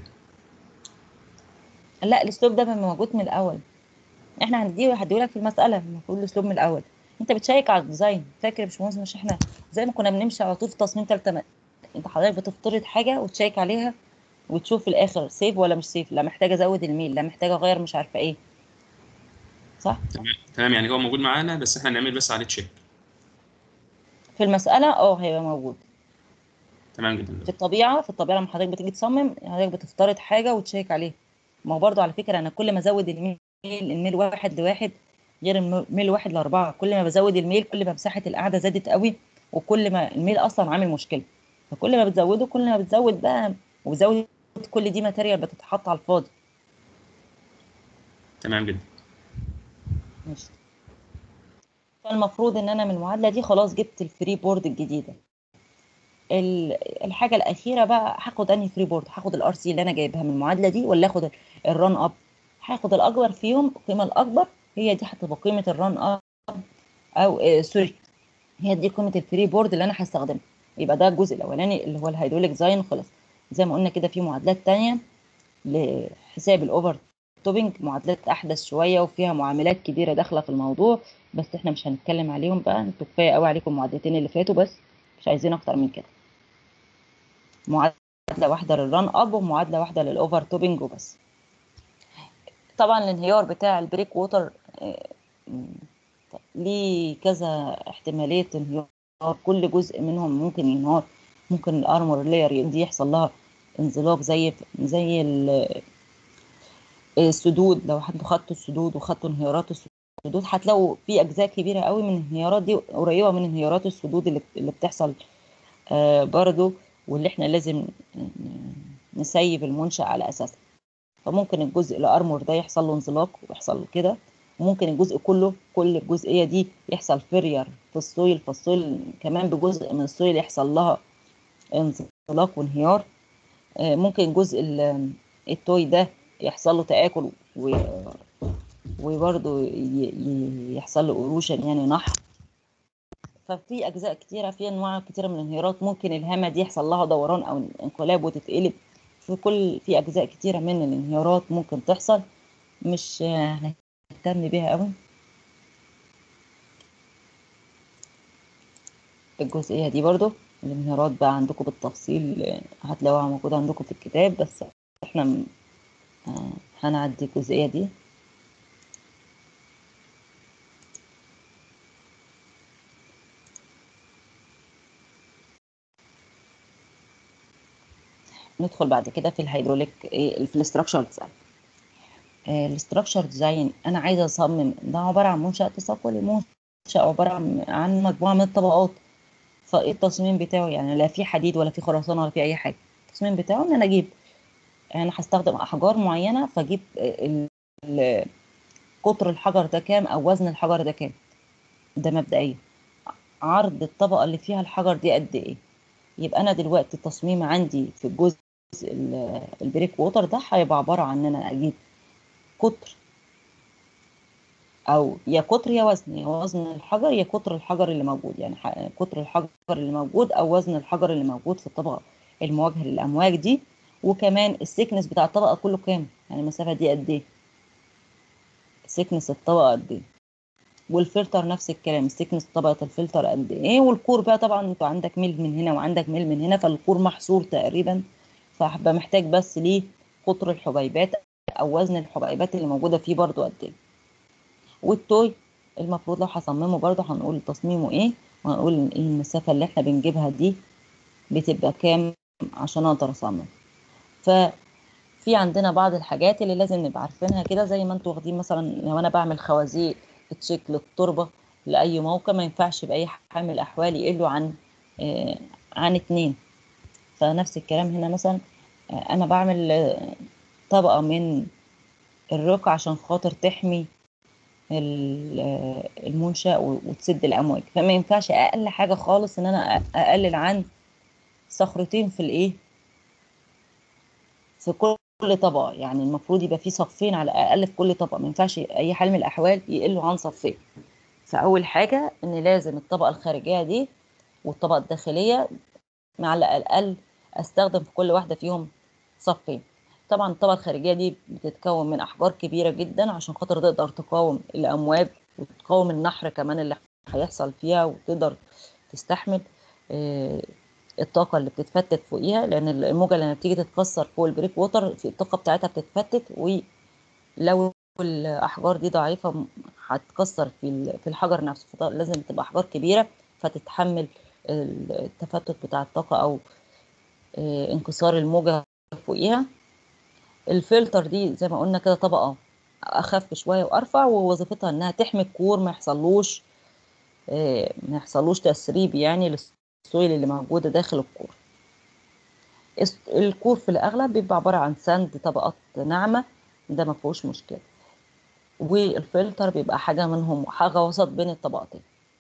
لا الاسلوب ده موجود من الاول احنا هنديه هديهولك في المساله المفروض الاسلوب من الاول انت بتشيك على الديزاين فاكر يا باشمهندس مش احنا زي ما كنا بنمشي على طول في تصميم ثالثه م... انت حضرتك بتفترض حاجه وتشيك عليها وتشوف في الاخر سيف ولا مش سيف لا محتاج ازود الميل لا محتاج اغير مش عارفه ايه صح تمام تمام يعني هو موجود معانا بس احنا هنعمل بس عليه تشيك في المساله اه هيبقى موجود تمام جدا في الطبيعه في الطبيعه لما حضرتك بتيجي تصمم حضرتك بتفترض حاجه وتشيك عليها ما هو برضه على فكره انا كل ما ازود الميل الميل واحد لواحد غير الميل واحد لأربعة كل ما بزود الميل كل ما مساحة القعدة زادت قوي وكل ما الميل أصلا عامل مشكلة فكل ما بتزوده كل ما بتزود بقى وبتزود كل دي ماتيريال بتتحط على الفاضي تمام جدا ماشي فالمفروض ان انا من المعادله دي خلاص جبت الفري بورد الجديده الحاجه الاخيره بقى هاخد انهي فري بورد هاخد الار سي اللي انا جايبها من المعادله دي ولا اخد الران اب هاخد الاكبر فيهم القيمه الاكبر هي دي هتبقى قيمه الران اب او آه سوري هي دي قيمه الفري بورد اللي انا هستخدمها يبقى ده الجزء الاولاني اللي هو الهيدروليك ديزاين خلاص زي ما قلنا كده في معادلات تانية لحساب الاوفر توبنج معادلات احدث شويه وفيها معاملات كبيره داخله في الموضوع بس احنا مش هنتكلم عليهم بقى انتوا كفايه قوي عليكم المعادلتين اللي فاتوا بس مش عايزين اكتر من كده معادله واحده للران اب ومعادله واحده للاوفر توبنج وبس طبعا الانهيار بتاع البريك ووتر ليه كذا احتماليه انهيار كل جزء منهم ممكن ينهار ممكن الارمور لاير دي يحصل لها انزلاق زي زي السدود لو انتوا خدتوا السدود وخدتوا انهيارات السدود هتلاقوا في اجزاء كبيره قوي من الانهيارات دي قريبه من انهيارات السدود اللي, اللي بتحصل آه برضو واللي احنا لازم نسيب المنشأ على اساسها فممكن الجزء الارمور ده يحصل له انزلاق ويحصل له كده ممكن الجزء كله كل الجزئيه دي يحصل فيرير في السويل فالسويل كمان بجزء من السويل يحصل لها انزلاق وانهيار آه، ممكن جزء ال- التوي ده يحصل له تآكل و وبرضه ي- ي- يحصل له اروشن يعني نحر ففي اجزاء كتيره في انواع كتيره من الانهيارات ممكن الهامه دي يحصل لها دوران او انقلاب وتتقلب في كل في اجزاء كتيره من الانهيارات ممكن تحصل مش آه، هنهتم بيها قوي الجزئيه دي برضو الانهيارات بقى عندكم بالتفصيل آه، هتلاقوها موجوده عندكم في الكتاب بس احنا م- آه، هنعدي الجزئيه دي ندخل بعد كده في الهيدروليك إيه، في الاستراكشر ديزاين الاستراكشر ديزاين انا عايزه اصمم ده عباره عن منشأ تساقلي منشأ عباره عن عن مجموعه من الطبقات فايه التصميم بتاعه يعني لا في حديد ولا في خرسانه ولا في اي حاجه التصميم بتاعه ان انا اجيب انا هستخدم احجار معينه فاجيب ال- ال- قطر الحجر ده كام او وزن الحجر ده كام ده مبدئيا عرض الطبقه اللي فيها الحجر دي قد ايه يبقى انا دلوقتي التصميم عندي في الجزء ال- البريك ووتر ده هيبقى عباره عن ان انا اجيب قطر او يا قطر يا وزن يا وزن الحجر يا قطر الحجر اللي موجود يعني ح- قطر الحجر اللي موجود او وزن الحجر اللي موجود في الطبقه المواجهه للامواج دي وكمان السيكنس بتاع الطبقه كله كام يعني المسافه دي قد ايه سيكنس الطبقه قد ايه والفلتر نفس الكلام سيكنس طبقه الفلتر قد ايه والكور بقى طبعا انت عندك ميل من هنا وعندك ميل من هنا فالكور محصور تقريبا فهبقى محتاج بس ليه قطر الحبيبات او وزن الحبيبات اللي موجوده فيه برضو قد ايه والتوي المفروض لو هصممه برضو هنقول تصميمه ايه وهنقول ايه المسافه اللي احنا بنجيبها دي بتبقى كام عشان اقدر اصمم ففي عندنا بعض الحاجات اللي لازم نبقى عارفينها كده زي ما انتوا واخدين مثلا لو انا بعمل خوازيق تشيك للتربه لاي موقع ما ينفعش باي حال من الاحوال يقلوا عن آه عن اتنين فنفس الكلام هنا مثلا آه انا بعمل آه طبقه من الرقع عشان خاطر تحمي ال- آه، المنشأ و- وتسد الأمواج فما ينفعش أقل حاجة خالص إن أنا أ- أقلل عن صخرتين في الإيه في كل طبقة يعني المفروض يبقى في صفين على الأقل في كل طبقة ما ينفعش أي حال من الأحوال يقلوا عن صفين فأول حاجة إن لازم الطبقة الخارجية دي والطبقة الداخلية مع الأقل أستخدم في كل واحدة فيهم صفين طبعا الطبقة الخارجية دي بتتكون من أحجار كبيرة جدا عشان خاطر تقدر تقاوم الأمواج وتقاوم النحر كمان اللي هيحصل فيها وتقدر تستحمل آه، الطاقة اللي بتتفتت فوقيها لأن الموجة لما بتيجي تتكسر فوق البريك ووتر في الطاقة بتاعتها بتتفتت ولو الأحجار دي ضعيفة م- هتكسر في ال- في الحجر نفسه فلازم تبقى أحجار كبيرة فتتحمل التفتت بتاع الطاقة أو آه، انكسار الموجة فوقيها الفلتر دي زي ما قلنا كده طبقة أخف شوية وأرفع ووظيفتها إنها تحمي الكور ما يحصلوش آه، ما يحصلوش تسريب يعني للسويل اللي موجودة داخل الكور الس- الكور في الأغلب بيبقى عبارة عن سند طبقات ناعمة ده ما فيهوش مشكلة والفلتر بيبقى حاجة منهم حاجة وسط بين الطبقتين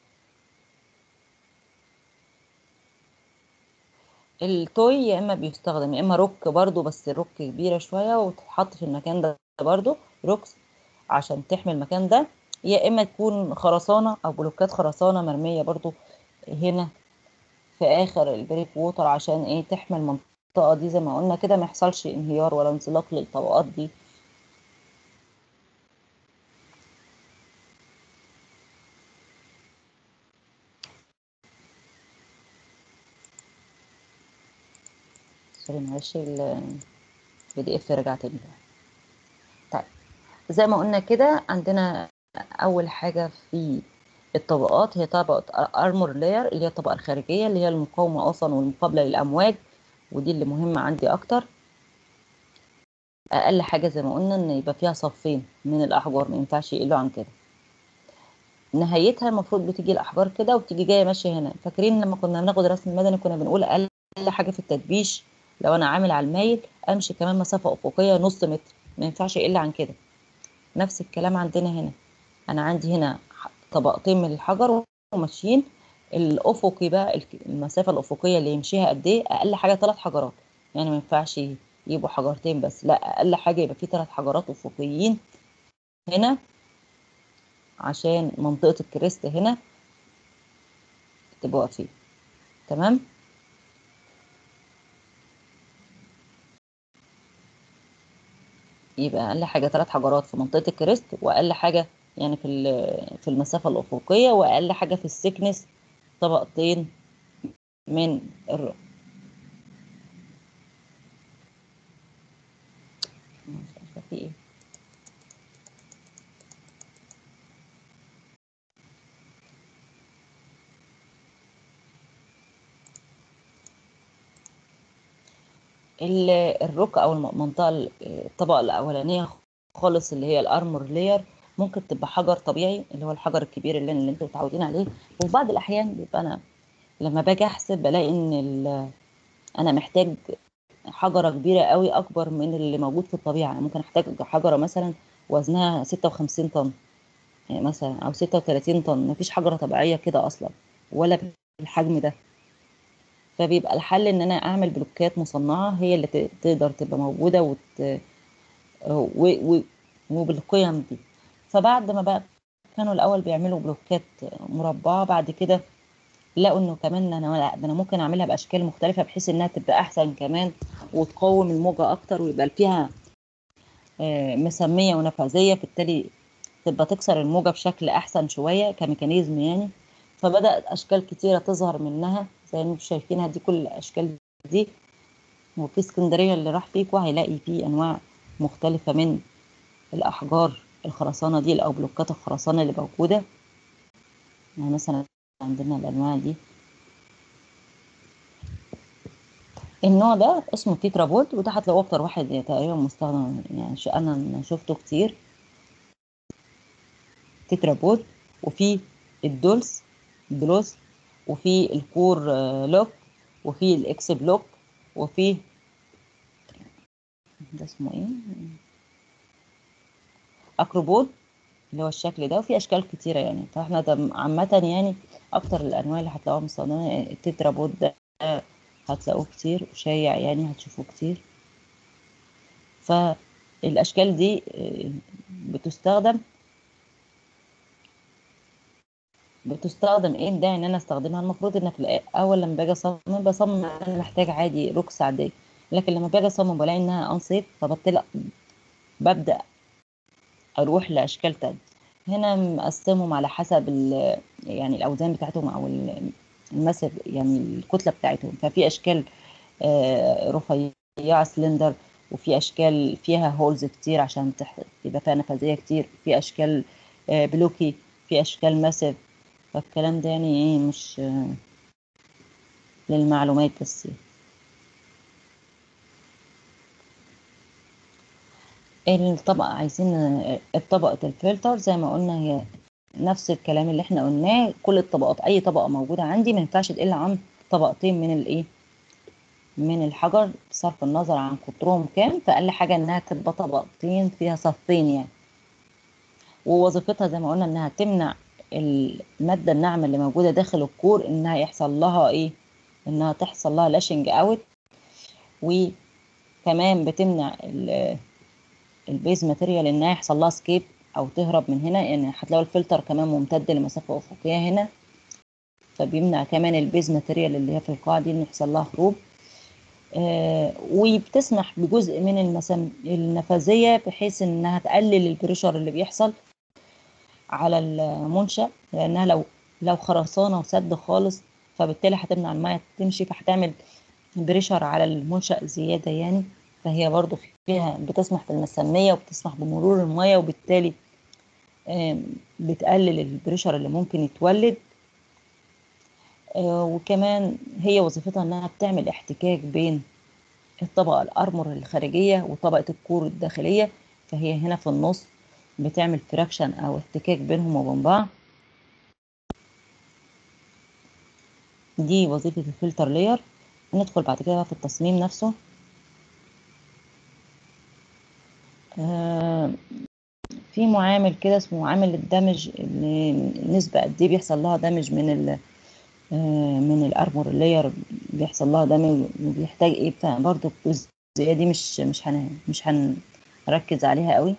التوي يا اما بيستخدم يا اما روك برضو بس روك كبيره شويه وتتحط في المكان ده برضو روكس عشان تحمي المكان ده يا اما تكون خرسانه او بلوكات خرسانه مرميه برضو هنا في اخر البريك ووتر عشان ايه تحمي المنطقه دي زي ما قلنا كده ما يحصلش انهيار ولا انزلاق للطبقات دي سوري معلش البي دي اف رجع تاني طيب زي ما قلنا كده عندنا اول حاجه في الطبقات هي طبقه ارمور لاير اللي هي الطبقه الخارجيه اللي هي المقاومه اصلا والمقابله للامواج ودي اللي مهمه عندي اكتر اقل حاجه زي ما قلنا ان يبقى فيها صفين من الاحجار ما ينفعش يقلوا عن كده نهايتها المفروض بتيجي الاحجار كده وتيجي جايه ماشيه هنا فاكرين لما كنا بناخد رسم المدني كنا بنقول اقل حاجه في التدبيش لو انا عامل على المايل امشي كمان مسافه افقيه نص متر ما ينفعش يقل عن كده نفس الكلام عندنا هنا انا عندي هنا ح- طبقتين من الحجر وماشيين الافقي بقى الك- المسافه الافقيه اللي يمشيها قد ايه اقل حاجه ثلاث حجرات يعني ما ينفعش يبقوا حجرتين بس لا اقل حاجه يبقى في ثلاث حجرات افقيين هنا عشان منطقه الكريست هنا تبقى واقفين تمام يبقى اقل حاجه ثلاث حجرات في منطقه الكريست واقل حاجه يعني في ال- في المسافه الافقيه واقل حاجه في السكنس طبقتين من الرق مش عارفه في ايه ال- الرك او المنطقه ال- الطبقه الاولانيه خالص اللي هي الارمور لير ممكن تبقى حجر طبيعي اللي هو الحجر الكبير اللي, اللي انتوا متعودين عليه وفي بعض الاحيان بيبقى انا لما باجي احسب بلاقي ان ال- انا محتاج حجره كبيره قوي اكبر من اللي موجود في الطبيعه يعني ممكن احتاج حجره مثلا وزنها 56 طن يعني مثلا او 36 طن مفيش حجره طبيعيه كده اصلا ولا بالحجم ده فبيبقى الحل ان انا اعمل بلوكات مصنعه هي اللي ت- تقدر تبقى موجوده وت... و... و... وبالقيم دي فبعد ما بقى كانوا الاول بيعملوا بلوكات مربعه بعد كده لقوا انه كمان انا لا ده انا ممكن اعملها باشكال مختلفه بحيث انها تبقى احسن كمان وتقاوم الموجه اكتر ويبقى فيها آه، مسميه ونفاذيه بالتالي تبقى تكسر الموجه بشكل احسن شويه كميكانيزم يعني فبدات اشكال كتيره تظهر منها زي ما انتم شايفينها دي كل الاشكال دي وفي اسكندريه اللي راح فيكوا هيلاقي فيه انواع مختلفه من الاحجار الخرسانه دي او بلوكات الخرسانه اللي موجوده يعني مثلا عندنا الانواع دي النوع ده اسمه تيترا بورد وده هتلاقوه اكتر واحد تقريبا مستخدم يعني ش- انا شفته كتير تيترا بورد وفي الدولز الدولز وفي الكور آه، لوك وفي الاكس بلوك وفي ده اسمه ايه اكروبود اللي هو الشكل ده وفي اشكال كتيره يعني فاحنا ده عامه يعني اكتر الانواع اللي هتلاقوها مستخدمه التترا بود ده هتلاقوه كتير وشايع يعني هتشوفوه كتير فالاشكال دي آه، بتستخدم بتستخدم ايه الداعي ان انا استخدمها المفروض ان في الاول لما باجي اصمم بصمم انا محتاج عادي روكس عاديه لكن لما باجي اصمم بلاقي انها انسيف فبطلع ببدا اروح لاشكال تانية هنا مقسمهم على حسب ال- يعني الاوزان بتاعتهم او ال- المسر يعني الكتله بتاعتهم ففي اشكال آه، رفيعه سلندر وفي اشكال فيها هولز كتير عشان تح- يبقى فيها نفاذيه كتير في اشكال آه، بلوكي في اشكال ماسف فالكلام ده يعني ايه مش آه، للمعلومات بس الطبقة عايزين طبقة الفلتر زي ما قلنا هي نفس الكلام اللي احنا قلناه كل الطبقات اي طبقة موجودة عندي ما ينفعش تقل عن طبقتين من الايه من الحجر بصرف النظر عن قطرهم كام فاقل حاجة انها تبقى طبقتين فيها صفين يعني ووظيفتها زي ما قلنا انها تمنع المادة الناعمة اللي موجودة داخل الكور انها يحصل لها ايه انها تحصل لها لاشنج اوت وكمان بتمنع ال- البيز ماتيريال انها يحصل لها سكيب او تهرب من هنا يعني هتلاقوا الفلتر كمان ممتد لمسافه افقيه هنا فبيمنع كمان البيز ماتيريال اللي هي في القاع دي ان يحصل لها هروب آه وبتسمح بجزء من المسام النفاذيه بحيث انها تقلل البريشر اللي بيحصل على المنشا لانها لو لو خرسانه وسد خالص فبالتالي هتمنع الميه تمشي فهتعمل بريشر على المنشأ زيادة يعني فهي برضو فيها بتسمح بالمسمية وبتسمح بمرور المية وبالتالي آم، بتقلل البريشر اللي ممكن يتولد آه، وكمان هي وظيفتها انها بتعمل احتكاك بين الطبقة الأرمر الخارجية وطبقة الكور الداخلية فهي هنا في النص بتعمل فراكشن أو احتكاك بينهم وبين بعض دي وظيفة الفلتر لاير ندخل بعد كده بقى في التصميم نفسه آه، في معامل كده اسمه معامل الدمج اللي النسبة قد ايه بيحصل لها دمج من ال آه، من الارمور لاير بيحصل لها دمج وبيحتاج ايه فبرضه الجزئية دي مش مش هن مش هنركز عليها قوي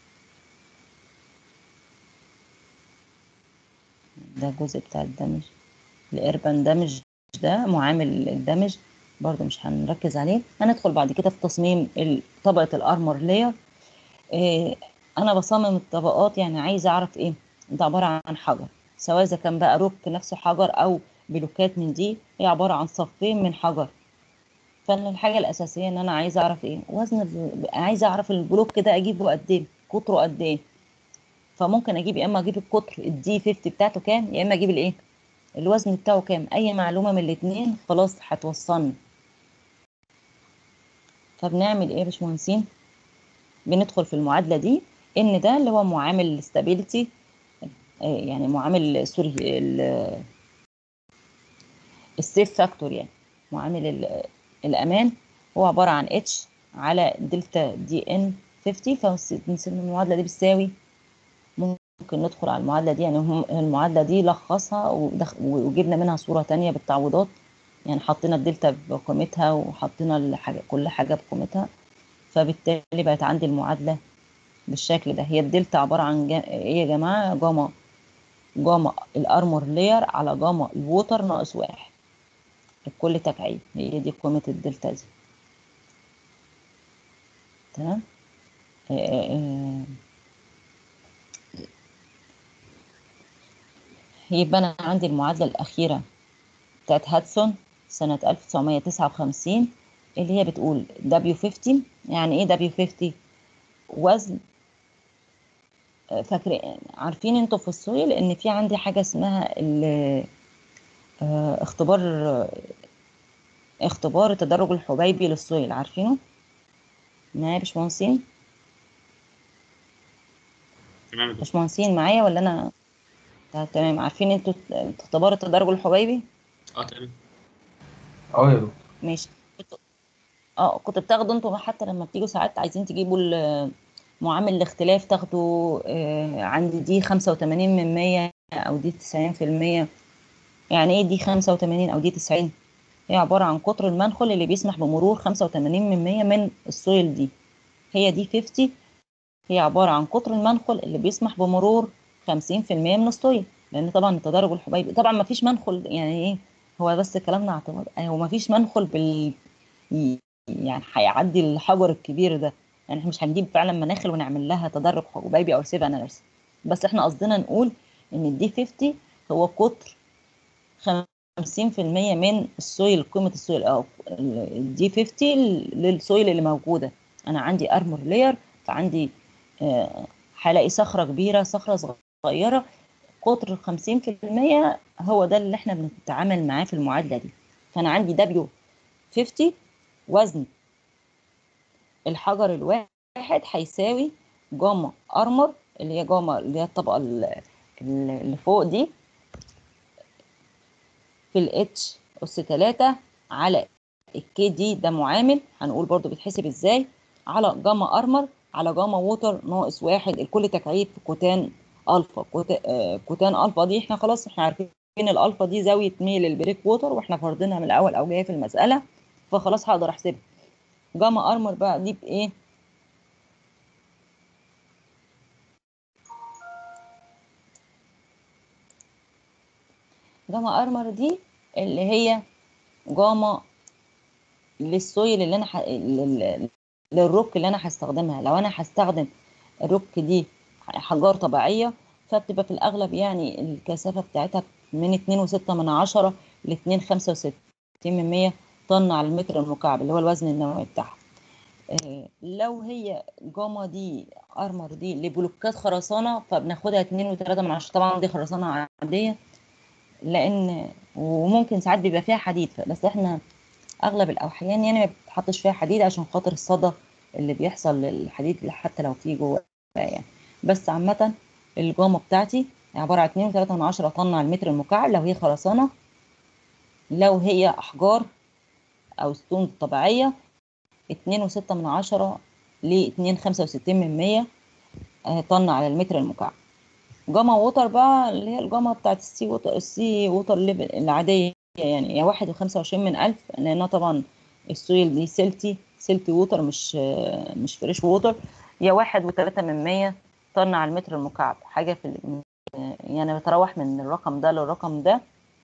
ده الجزء بتاع الدمج الاربان دمج ده معامل الدمج برضه مش هنركز عليه هندخل بعد كده في تصميم ال- طبقة الارمور لاير إيه انا بصمم الطبقات يعني عايزه اعرف ايه ده عباره عن حجر سواء اذا كان بقى روك نفسه حجر او بلوكات من دي هي عباره عن صفين من حجر فانا الحاجه الاساسيه ان انا عايزه اعرف ايه وزن ال- عايزه اعرف البلوك ده اجيبه قد ايه قطره قد ايه فممكن اجيب يا اما اجيب القطر الدي 50 بتاعته كام يا اما اجيب الايه الوزن بتاعه كام اي معلومه من الاثنين خلاص هتوصلني فبنعمل ايه يا باشمهندسين بندخل في المعادله دي ان ده اللي هو معامل الاستابيليتي يعني معامل سوري ال- السيف فاكتور يعني معامل ال- الامان هو عباره عن اتش على دلتا دي ان 50 فبنسمي المعادله دي بتساوي ممكن ندخل على المعادله دي يعني هم المعادله دي لخصها ودخ- وجبنا منها صوره تانية بالتعويضات يعني حطينا الدلتا بقيمتها وحطينا الحاجة كل حاجه بقيمتها فبالتالي بقت عندي المعادله بالشكل ده هي الدلتا عباره عن جا... ايه يا جماعه جاما جاما الارمور لاير على جاما الووتر ناقص واحد الكل تكعيب هي دي قيمه الدلتا دي تمام آه، آه، آه. يبقى انا عندي المعادله الاخيره بتاعت هاتسون سنه 1959 اللي هي بتقول W50 يعني ايه W50 وزن آه، فاكرين عارفين انتوا في السويل ان في عندي حاجه اسمها ال- آه، اختبار اختبار التدرج الحبيبي للسويل عارفينه معايا يا باشمهندسين تمام يا دكتور باشمهندسين معايا ولا انا طيب تمام عارفين انتوا اختبار التدرج الحبيبي اه تمام اه يا دكتور ماشي كنت- اه كنت بتاخدوا انتوا حتى لما بتيجوا ساعات عايزين تجيبوا ال- معامل الاختلاف تاخدوا آه، عندي دي 85 من 100 او دي 90% يعني ايه دي 85 او دي 90 هي عبارة عن قطر المنخل اللي بيسمح بمرور 85 من 100 من السويل دي هي دي 50 هي عبارة عن قطر المنخل اللي بيسمح بمرور 50% من السويل لان طبعا التدرج الحبيبي طبعا ما فيش منخل يعني ايه هو بس كلامنا اعتبار هو ما فيش منخل بال يعني هيعدي الحجر الكبير ده يعني احنا مش هنجيب فعلا مناخل ونعمل لها تدرج حبيبي او سيف اناليسيس بس احنا قصدنا نقول ان الدي 50 هو قطر 50% من السويل قيمة السويل أو الدي 50 للسويل اللي موجودة أنا عندي أرمور لاير فعندي آه، هلاقي صخرة كبيرة صخرة صغيرة قطر 50% هو ده اللي احنا بنتعامل معاه في المعادلة دي فأنا عندي دبليو 50 وزن الحجر الواحد هيساوي جاما أرمر اللي هي جاما اللي هي الطبقة ال- ال- اللي فوق دي في الاتش أس 3 على الكي دي ده معامل هنقول برضو بيتحسب ازاي على جاما ارمر على جاما ووتر ناقص واحد الكل تكعيب في كوتان الفا كوتا- آه، كوتان الفا دي احنا خلاص احنا عارفين الالفا دي زاويه ميل البريك ووتر واحنا فارضينها من الاول او جايه في المساله فخلاص هقدر احسبها جاما ارمر بقى دي بايه جاما ارمر دي اللي هي جاما للسويل اللي انا ح... لل... للروك اللي انا هستخدمها لو انا هستخدم الروك دي حجار طبيعيه فبتبقى في الاغلب يعني الكثافه بتاعتها من 2.6 من عشرة ل 2.65 من 100 طن على المتر المكعب اللي هو الوزن النووي بتاعها آه، لو هي جاما دي ارمر دي لبلوكات خرسانه فبناخدها 2 و3 من عشرة طبعا دي خرسانه عاديه لان وممكن ساعات بيبقى فيها حديد بس احنا اغلب الاحيان يعني ما بتحطش فيها حديد عشان خاطر الصدى اللي بيحصل للحديد حتى لو فيه جوه يعني بس عامه الجاما بتاعتي عباره عن 2 و3 من عشرة طن على المتر المكعب لو هي خرسانه لو هي احجار او ستون طبيعيه 2 و6 من عشرة ل 2 65 من 100 آه، طن على المتر المكعب جاما ووتر بقى اللي هي الجاما بتاعت السي ووتر السي ووتر ليفل العادية يعني هي واحد وخمسة وعشرين من ألف لأنها طبعا السويل دي سيلتي سيلتي ووتر مش آه، مش فريش ووتر هي واحد وتلاتة من مية طن على المتر المكعب حاجة في ال- آه، يعني بتراوح من الرقم ده للرقم ده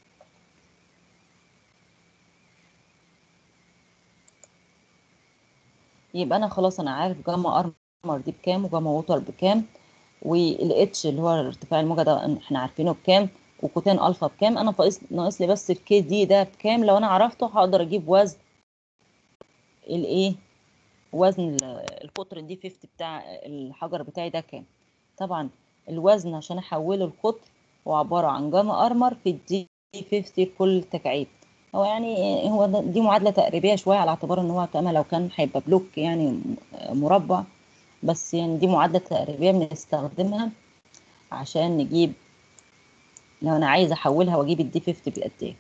يبقى انا خلاص انا عارف جاما ارمر دي بكام وجاما ووتر بكام والاتش اللي هو ارتفاع الموجه ده احنا عارفينه بكام وكوتين الفا بكام انا ناقص ناقص لي بس الكي دي ده بكام لو انا عرفته هقدر اجيب وزن الايه وزن ال- القطر دي 50 بتاع الحجر بتاعي ده كام طبعا الوزن عشان احوله لقطر هو عباره عن جاما ارمر في الدي 50 كل تكعيب هو يعني هو ده- دي معادله تقريبيه شويه على اعتبار ان هو كما لو كان هيبقى بلوك يعني مربع بس يعني دي معادله تقريبيه بنستخدمها عشان نجيب لو انا عايزه احولها واجيب الدي 50 بقد ايه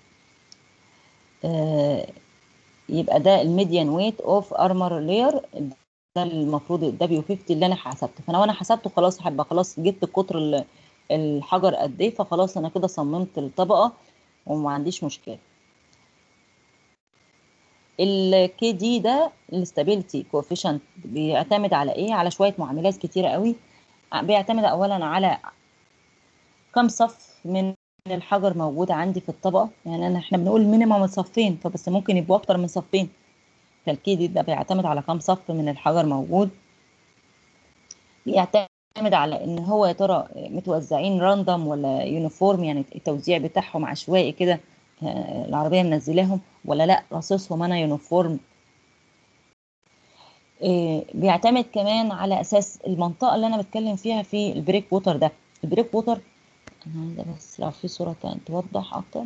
آه، يبقى ده الميديان ويت اوف ارمر لاير ده المفروض الدبليو 50 اللي انا حسبته فانا وانا حسبته خلاص هبقى خلاص جبت قطر ال- الحجر قد ايه فخلاص انا كده صممت الطبقه وما عنديش مشكله الكي دي ده الاستابيليتي كوفيشنت بيعتمد على ايه على شويه معاملات كتيره قوي بيعتمد اولا على كم صف من الحجر موجود عندي في الطبقه يعني انا احنا بنقول مينيمم صفين فبس ممكن يبقوا اكتر من صفين فالكي دي ده بيعتمد على كم صف من الحجر موجود بيعتمد على ان هو يا ترى متوزعين راندوم ولا يونيفورم يعني التوزيع بتاعهم عشوائي كده آه، العربيه منزلاهم ولا لا رصصهم انا يونيفورم آه، بيعتمد كمان على اساس المنطقه اللي انا بتكلم فيها في البريك ووتر ده البريك ووتر انا عايزه بس لو في صوره تانية توضح اكتر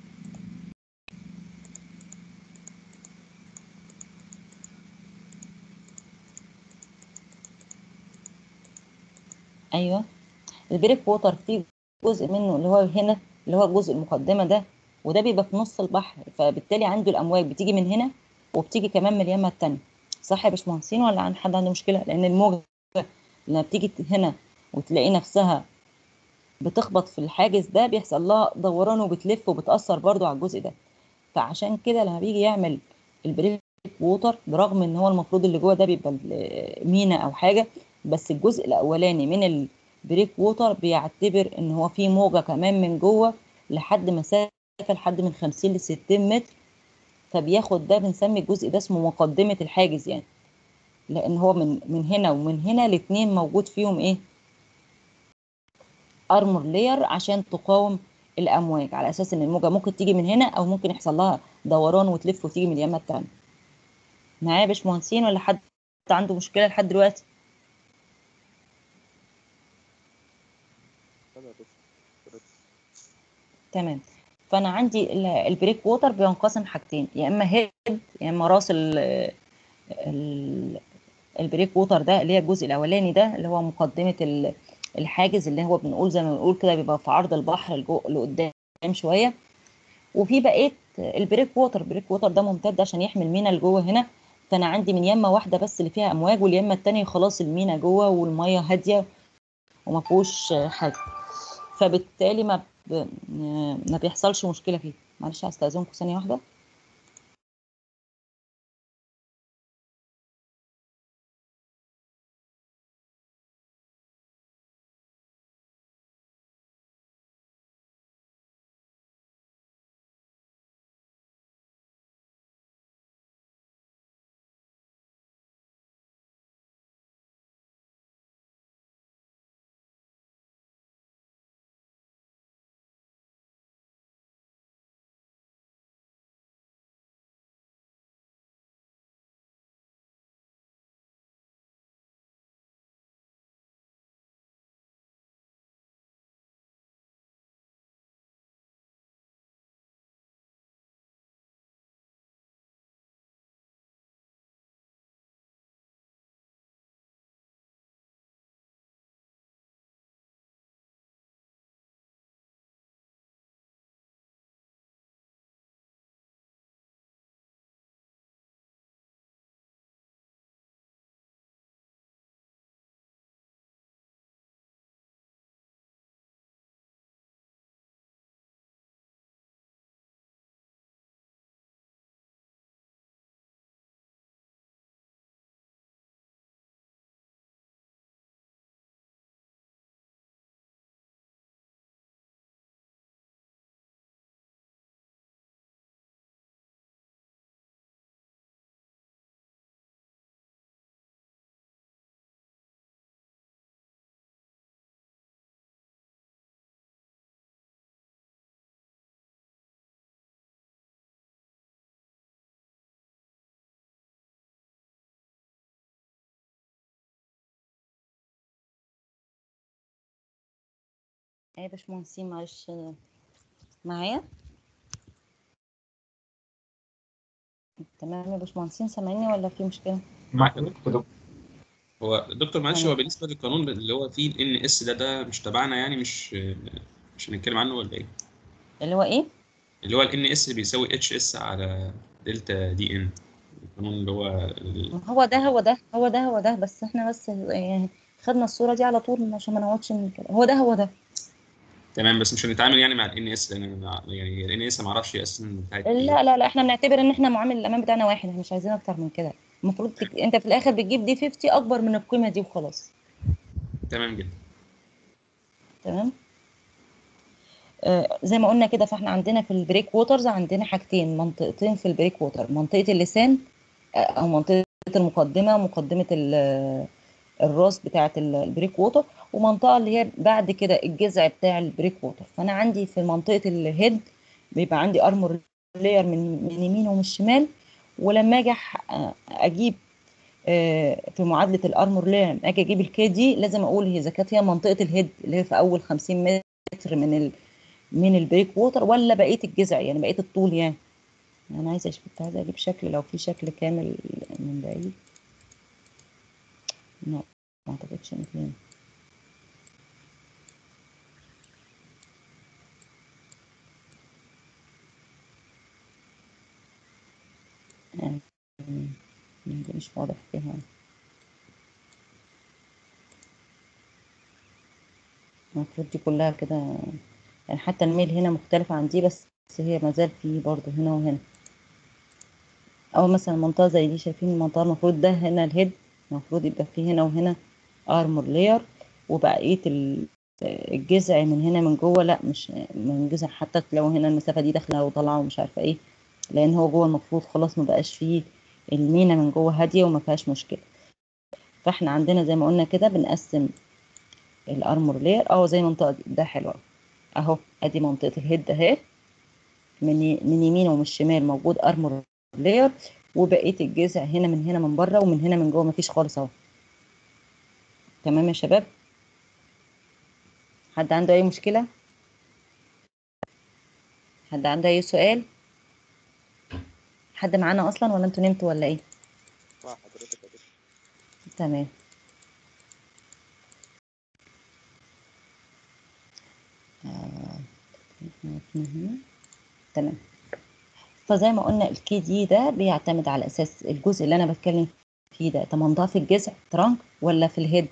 ايوه البريك ووتر فيه جزء منه اللي هو هنا اللي هو الجزء المقدمه ده وده بيبقى في نص البحر فبالتالي عنده الامواج بتيجي من هنا وبتيجي كمان من اليمه التانية صح يا باشمهندسين ولا عن حد عنده مشكله لان الموجه لما بتيجي هنا وتلاقي نفسها بتخبط في الحاجز ده بيحصل لها دوران وبتلف وبتاثر برضو على الجزء ده فعشان كده لما بيجي يعمل البريك ووتر برغم ان هو المفروض اللي جوه ده بيبقى ال- مينا او حاجه بس الجزء الاولاني من البريك ووتر بيعتبر ان هو في موجه كمان من جوه لحد مسافه لحد من 50 ل 60 متر فبياخد ده بنسمي الجزء ده اسمه مقدمه الحاجز يعني لان هو من من هنا ومن هنا الاثنين موجود فيهم ايه ارمور لاير عشان تقاوم الامواج على اساس ان الموجه ممكن تيجي من هنا او ممكن يحصل لها دوران وتلف وتيجي من اليمه التانية معايا يا باشمهندسين ولا حد عنده مشكله لحد دلوقتي تمام فانا عندي ال- البريك ووتر بينقسم حاجتين يا اما هيد يا اما راس ال ال البريك ووتر ده اللي هي الجزء الاولاني ده اللي هو مقدمه ال- الحاجز اللي هو بنقول زي ما بنقول كده بيبقى في عرض البحر لجو- لقدام شويه وفي بقيه البريك ووتر البريك ووتر ده ممتد عشان يحمي المينا لجوه هنا فانا عندي من يمه واحده بس اللي فيها امواج واليمه التانية خلاص المينا جوه والميه هاديه وما فيهوش حاجه فبالتالي ما ب... ما بيحصلش مشكله فيه معلش هستاذنكم ثانيه واحده ايه يا باشمهندسين معلش معايا تمام يا باشمهندسين سامعيني ولا في مشكلة؟ معاك يا دكتور هو دكتور معلش تمام. هو بالنسبه للقانون اللي هو فيه الان اس ده ده مش تبعنا يعني مش مش هنتكلم عنه ولا ايه؟ اللي هو ايه؟ اللي هو الان اس بيساوي اتش اس على دلتا دي ان القانون اللي هو ال- هو ده هو ده هو ده هو ده بس احنا بس يعني خدنا الصورة دي على طول عشان ما نقعدش من كده هو ده هو ده تمام بس مش هنتعامل يعني مع الان اس لان أنا- يعني الان اس ما اعرفش اصلا بتاعت ايه لا لا لا احنا بنعتبر ان احنا معامل الامان بتاعنا واحد احنا مش عايزين اكتر من كده المفروض تك... انت في الاخر بتجيب دي 50 اكبر من القيمة دي وخلاص تمام جدا تمام آه زي ما قلنا كده فاحنا عندنا في البريك ووترز عندنا حاجتين منطقتين في البريك ووتر منطقة اللسان آه، او منطقة المقدمة مقدمة ال- الراس بتاعة ال- البريك ووتر ومنطقة اللي هي بعد كده الجذع بتاع البريك ووتر فانا عندي في منطقة الهيد بيبقى عندي ارمور لاير من من يمين ومن الشمال ولما اجي أح- آه، اجيب آه، في معادله الارمور لاير لما اجي اجيب الكي دي لازم اقول هي اذا كانت هي منطقه الهيد اللي هي في اول 50 متر من ال من البريك ووتر ولا بقيه الجذع يعني بقيه الطول يعني انا عايزه أش- كنت عايزه اجيب شكل لو في شكل كامل من بعيد لا ما اعتقدش ان في يعني دي مش واضح فيها المفروض دي كلها كده يعني حتى الميل هنا مختلفة عن دي بس هي مازال في برضه هنا وهنا أو مثلا منطقة زي دي شايفين المنطقة المفروض ده هنا الهيد المفروض يبقى فيه هنا وهنا ارمور لاير وبقية ال- الجذع من هنا من جوه لا مش من جذع حتى لو هنا المسافة دي داخلة وطالعة ومش عارفة ايه لأن هو جوه المفروض خلاص مبقاش فيه المينا من جوه هادية وما فيهاش مشكلة فاحنا عندنا زي ما قلنا كده بنقسم الارمور لاير اه زي المنطقة دي ده حلو أوي. اهو ادي منطقة الهيد اهي من ي- من يمين ومن الشمال موجود ارمور لاير وبقيه الجذع هنا من هنا من بره ومن هنا من جوه مفيش خالص اهو تمام يا شباب حد عنده اي مشكله حد عنده اي سؤال حد معانا اصلا ولا انتوا نمتوا ولا ايه مع حضرتك يا دكتور تمام آه، تمام فزي ما قلنا الكي دي ده بيعتمد على اساس الجزء اللي انا بتكلم فيه ده طب منطقه في الجذع ترانك ولا في الهيد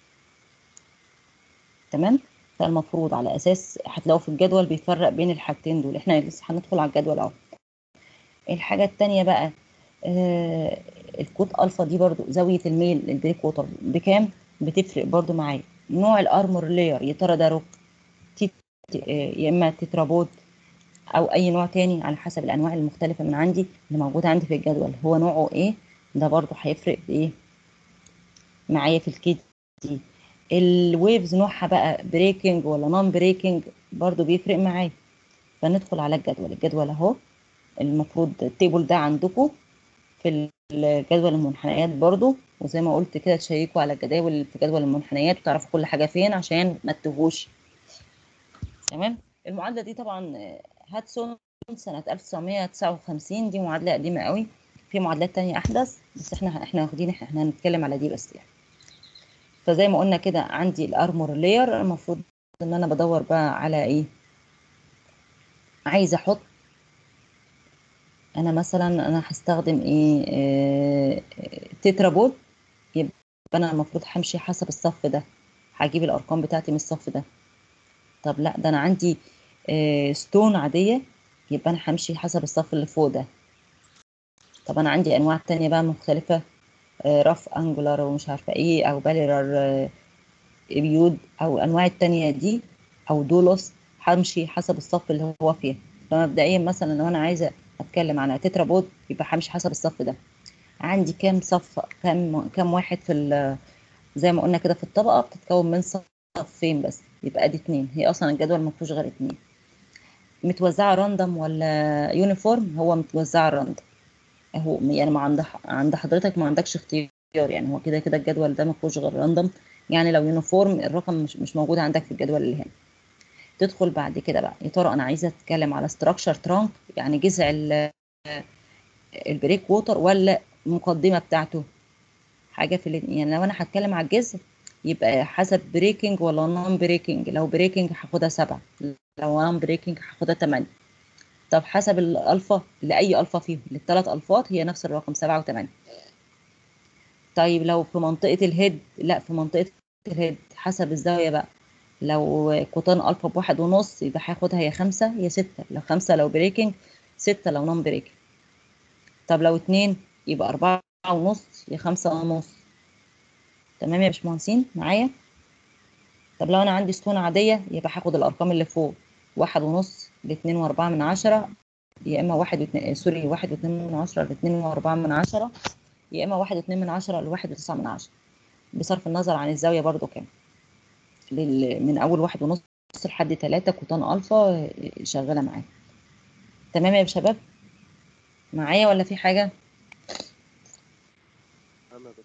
تمام فالمفروض على اساس هتلاقوا في الجدول بيفرق بين الحاجتين دول احنا لسه هندخل على الجدول اهو الحاجه التانية بقى آه الكود الفا دي برضو زاويه الميل البريك ووتر بكام بتفرق برضو معايا نوع الارمور لاير يا ترى ده روك تيت آه، يا اما تترابود او اي نوع تاني على حسب الانواع المختلفه من عندي اللي موجوده عندي في الجدول هو نوعه ايه ده برضو هيفرق بايه معايا في الكي دي الويفز نوعها بقى بريكنج ولا نون بريكنج برضو بيفرق معايا فندخل على الجدول الجدول اهو المفروض التيبل ده عندكم في الجدول المنحنيات برضو وزي ما قلت كده تشيكوا على الجداول في جدول المنحنيات وتعرفوا كل حاجه فين عشان ما تتوهوش تمام المعادله دي طبعا آه، هاتسون سنه 1959 دي معادله قديمه قوي في معادلات تانية احدث بس احنا احنا واخدين احنا هنتكلم على دي بس يعني فزي ما قلنا كده عندي الارمور لاير المفروض ان انا بدور بقى على ايه عايزه احط انا مثلا انا هستخدم ايه آه، آه، تترا بول يبقى انا المفروض همشي حسب الصف ده هجيب الارقام بتاعتي من الصف ده طب لا ده انا عندي آه، ستون عاديه يبقى انا همشي حسب الصف اللي فوق ده طب انا عندي انواع تانية بقى مختلفه رف انجولار ومش عارفه ايه او باليرر بيود او انواع التانية دي او دولوس همشي حسب الصف اللي هو فيه فمبدئيا مثلا لو انا عايزه اتكلم عن تترا بود يبقى همشي حسب الصف ده عندي كام صف كام كام واحد في ال- زي ما قلنا كده في الطبقه بتتكون من صفين بس يبقى دي اتنين هي اصلا الجدول ما فيهوش غير اتنين متوزعه راندوم ولا يونيفورم هو متوزعه راندوم هو يعني ما عند عند حضرتك ما عندكش اختيار يعني هو كده كده الجدول ده ما فيهوش غير راندوم يعني لو يونيفورم الرقم مش مش موجود عندك في الجدول اللي هنا تدخل بعد كده بقى يا ترى انا عايزه اتكلم على ستراكشر ترانك يعني جذع ال- البريك ووتر ولا المقدمه بتاعته حاجه في الاتنين. يعني لو انا هتكلم على الجذع يبقى حسب بريكنج ولا نون بريكنج لو بريكنج هاخدها سبعة لو نون بريكنج هاخدها تمانية طب حسب الالفا لاي الفا فيهم للثلاث الفات هي نفس الرقم سبعة وثمانية طيب لو في منطقة الهيد لا في منطقة الهيد حسب الزاوية بقى لو قطان الفا بواحد ونص يبقى هاخدها يا خمسة يا ستة لو خمسة لو بريكنج ستة لو نون بريكنج طب لو اتنين يبقى أربعة ونص يا خمسة ونص تمام يا باشمهندسين معايا طب لو أنا عندي ستون عادية يبقى هاخد الأرقام اللي فوق واحد ونص لاتنين وأربعة من عشرة يا إما واحد واتنين سوري واحد واتنين من عشرة لاتنين وأربعة من عشرة يا إما واحد واتنين من عشرة لواحد وتسعة من عشرة بصرف النظر عن الزاوية برضو كام لل... من أول واحد ونص لحد تلاتة قطان ألفا شغالة معايا تمام يا شباب معايا ولا في حاجة؟ تمام يا دكتور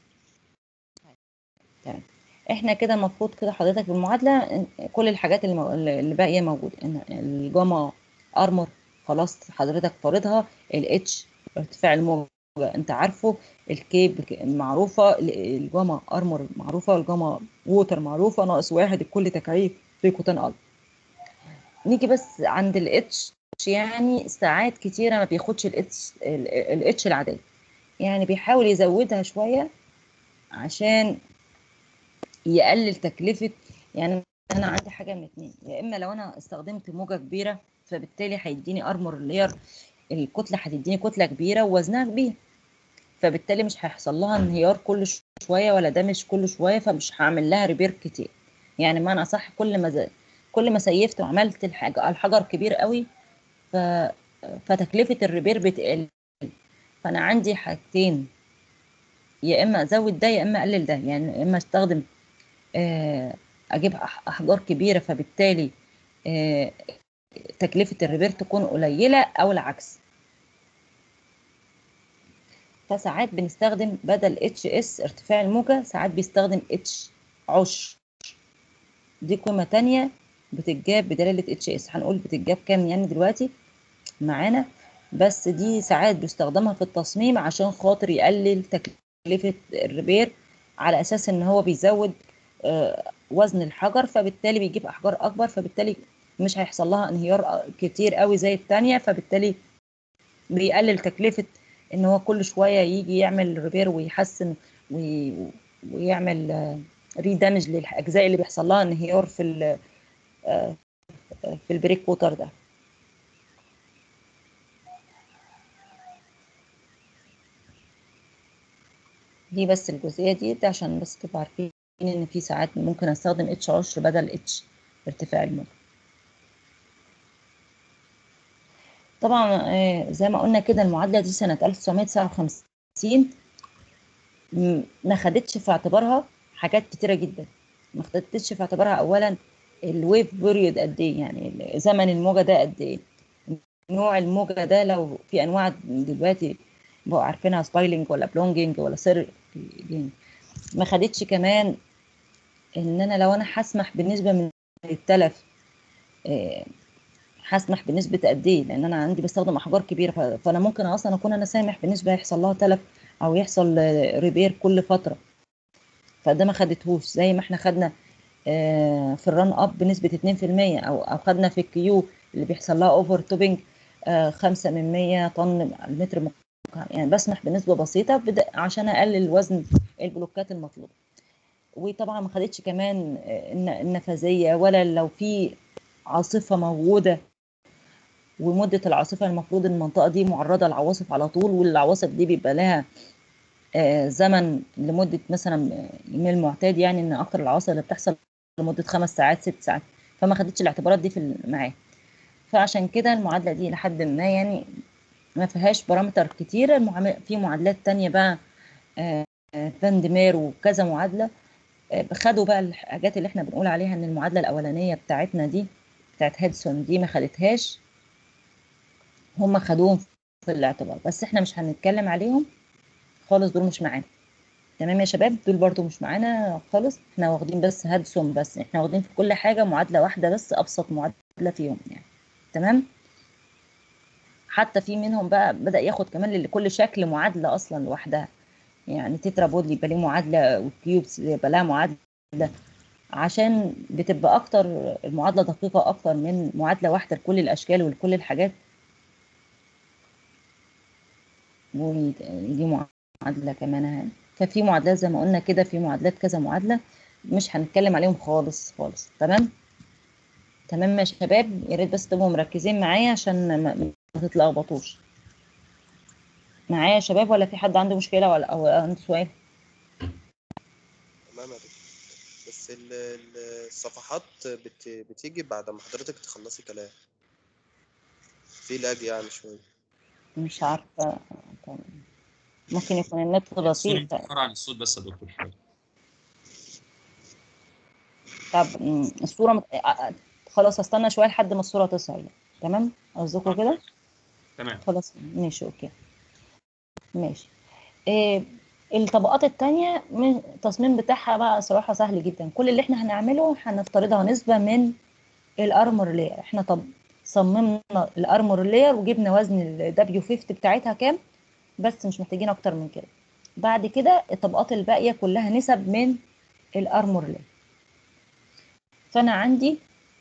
تمام احنا كده المفروض كده حضرتك في المعادله إن- كل الحاجات اللي, مو... اللي باقيه موجوده ان الجاما ارمور خلاص حضرتك فارضها الاتش ارتفاع الموجه انت عارفه الكيب معروفه ال- الجاما ارمور معروفه الجاما ووتر معروفه ناقص واحد الكل تكعيب في قطان ارض نيجي بس عند الاتش يعني ساعات كتيره ما بياخدش الاتش الاتش العاديه يعني بيحاول يزودها شويه عشان يقلل تكلفة يعني أنا عندي حاجة من اتنين يا إما لو أنا استخدمت موجة كبيرة فبالتالي هيديني أرمور لير الكتلة هتديني كتلة كبيرة ووزنها كبير فبالتالي مش هيحصل لها انهيار كل شوية ولا دمج كل شوية فمش هعمل لها ريبير كتير يعني ما أنا صح كل ما زي كل ما سيفت وعملت الحاجة الحجر كبير قوي ف... فتكلفة الريبير بتقل فأنا عندي حاجتين يا إما أزود ده يا إما أقلل ده يعني يا إما أستخدم آه، اجيب أح- احجار كبيره فبالتالي آه، تكلفه الريبير تكون قليله او العكس فساعات بنستخدم بدل اتش اس ارتفاع الموجه ساعات بيستخدم اتش عشر دي قيمه تانية بتتجاب بدلاله اتش اس هنقول بتتجاب كام يعني دلوقتي معانا بس دي ساعات بيستخدمها في التصميم عشان خاطر يقلل تكلفه الريبير على اساس ان هو بيزود آه، وزن الحجر فبالتالي بيجيب احجار اكبر فبالتالي مش هيحصل لها انهيار كتير قوي زي التانية فبالتالي بيقلل تكلفة ان هو كل شوية يجي يعمل ريبير ويحسن وي... ويعمل ريدامج للاجزاء اللي بيحصل لها انهيار في ال... آه، في البريك ووتر ده دي بس الجزئية دي ده عشان بس تبقوا عارفين ان في ساعات ممكن استخدم اتش عشر بدل اتش ارتفاع الموجة طبعا آه، زي ما قلنا كده المعادلة دي سنة 1959 م- ما خدتش في اعتبارها حاجات كتيرة جدا ما خدتش في اعتبارها اولا الويف بيريود قد ايه يعني زمن الموجة ده قد ايه نوع الموجة ده لو في انواع دلوقتي بقوا عارفينها سبايلنج ولا بلونجينج ولا سير ما خدتش كمان ان انا لو انا هسمح بالنسبه من التلف آه، هسمح بنسبه قد ايه لان انا عندي بستخدم احجار كبيره ف- فانا ممكن اصلا اكون انا سامح بنسبه يحصل لها تلف او يحصل آه، ريبير كل فتره فده ما خدتهوش زي ما احنا خدنا آه، في الران اب بنسبه 2% او او خدنا في الكيو اللي بيحصل لها اوفر توبنج 5 من 100 طن المتر مكعب يعني بسمح بنسبه بسيطه بد- عشان اقلل وزن البلوكات المطلوبه وطبعا ما خدتش كمان آه، الن- النفاذيه ولا لو في عاصفه موجوده ومده العاصفه المفروض المنطقه دي معرضه لعواصف على طول والعواصف دي بيبقى لها آه، زمن لمده مثلا آه، من المعتاد يعني ان اكتر العواصف اللي بتحصل لمده خمس ساعات ست ساعات فما خدتش الاعتبارات دي في معاه فعشان كده المعادله دي لحد ما يعني ما فيهاش بارامتر كتيره المعامل في معادلات تانية بقى آه، آه، فان ديمير وكذا معادله آه، خدوا بقى الحاجات اللي احنا بنقول عليها ان المعادله الاولانيه بتاعتنا دي بتاعت هيدسون دي ما خدتهاش هم خدوهم في الاعتبار بس احنا مش هنتكلم عليهم خالص دول مش معانا تمام يا شباب دول برضو مش معانا خالص احنا واخدين بس هادسون بس احنا واخدين في كل حاجه معادله واحده بس ابسط معادله فيهم يعني تمام حتى في منهم بقى بدأ ياخد كمان لكل شكل معادلة أصلا لوحدها يعني تترا بودلي يبقى ليه معادلة والكيوبس يبقى لها معادلة عشان بتبقى أكتر المعادلة دقيقة أكتر من معادلة واحدة لكل الأشكال ولكل الحاجات ودي معادلة كمان اهي ففي معادلات زي ما قلنا كده في معادلات كذا معادلة مش هنتكلم عليهم خالص خالص تمام تمام يا شباب يا ريت بس تبقوا مركزين معايا عشان ما, ما تتلخبطوش معايا يا شباب ولا في حد عنده مشكلة ولا أو عنده سؤال تمام يا دكتور بس ال- ال- الصفحات بت... بتيجي بعد ما حضرتك تخلصي كلام في لاج يعني شوية مش عارفة طب ممكن يكون النت الصورة بسيط متأخرة عن الصوت بس يا دكتور شوية طب م، الصورة مت... آه، آه، خلاص استنى شوية لحد ما الصورة تصعد تمام قصدكم كده تمام خلاص ماشي اوكي ماشي إيه الطبقات التانية من التصميم بتاعها بقى صراحة سهل جدا كل اللي احنا هنعمله هنفترضها نسبة من الارمور لير احنا طب صممنا الارمور لير وجبنا وزن الدبليو 50 بتاعتها كام بس مش محتاجين اكتر من كده بعد كده الطبقات الباقية كلها نسب من الارمور لير فانا عندي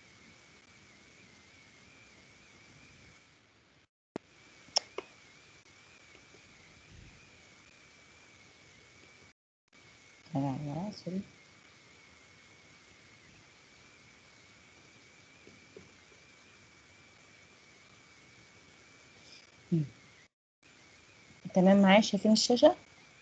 آه، سوري مم. تمام معايا شايفين الشاشة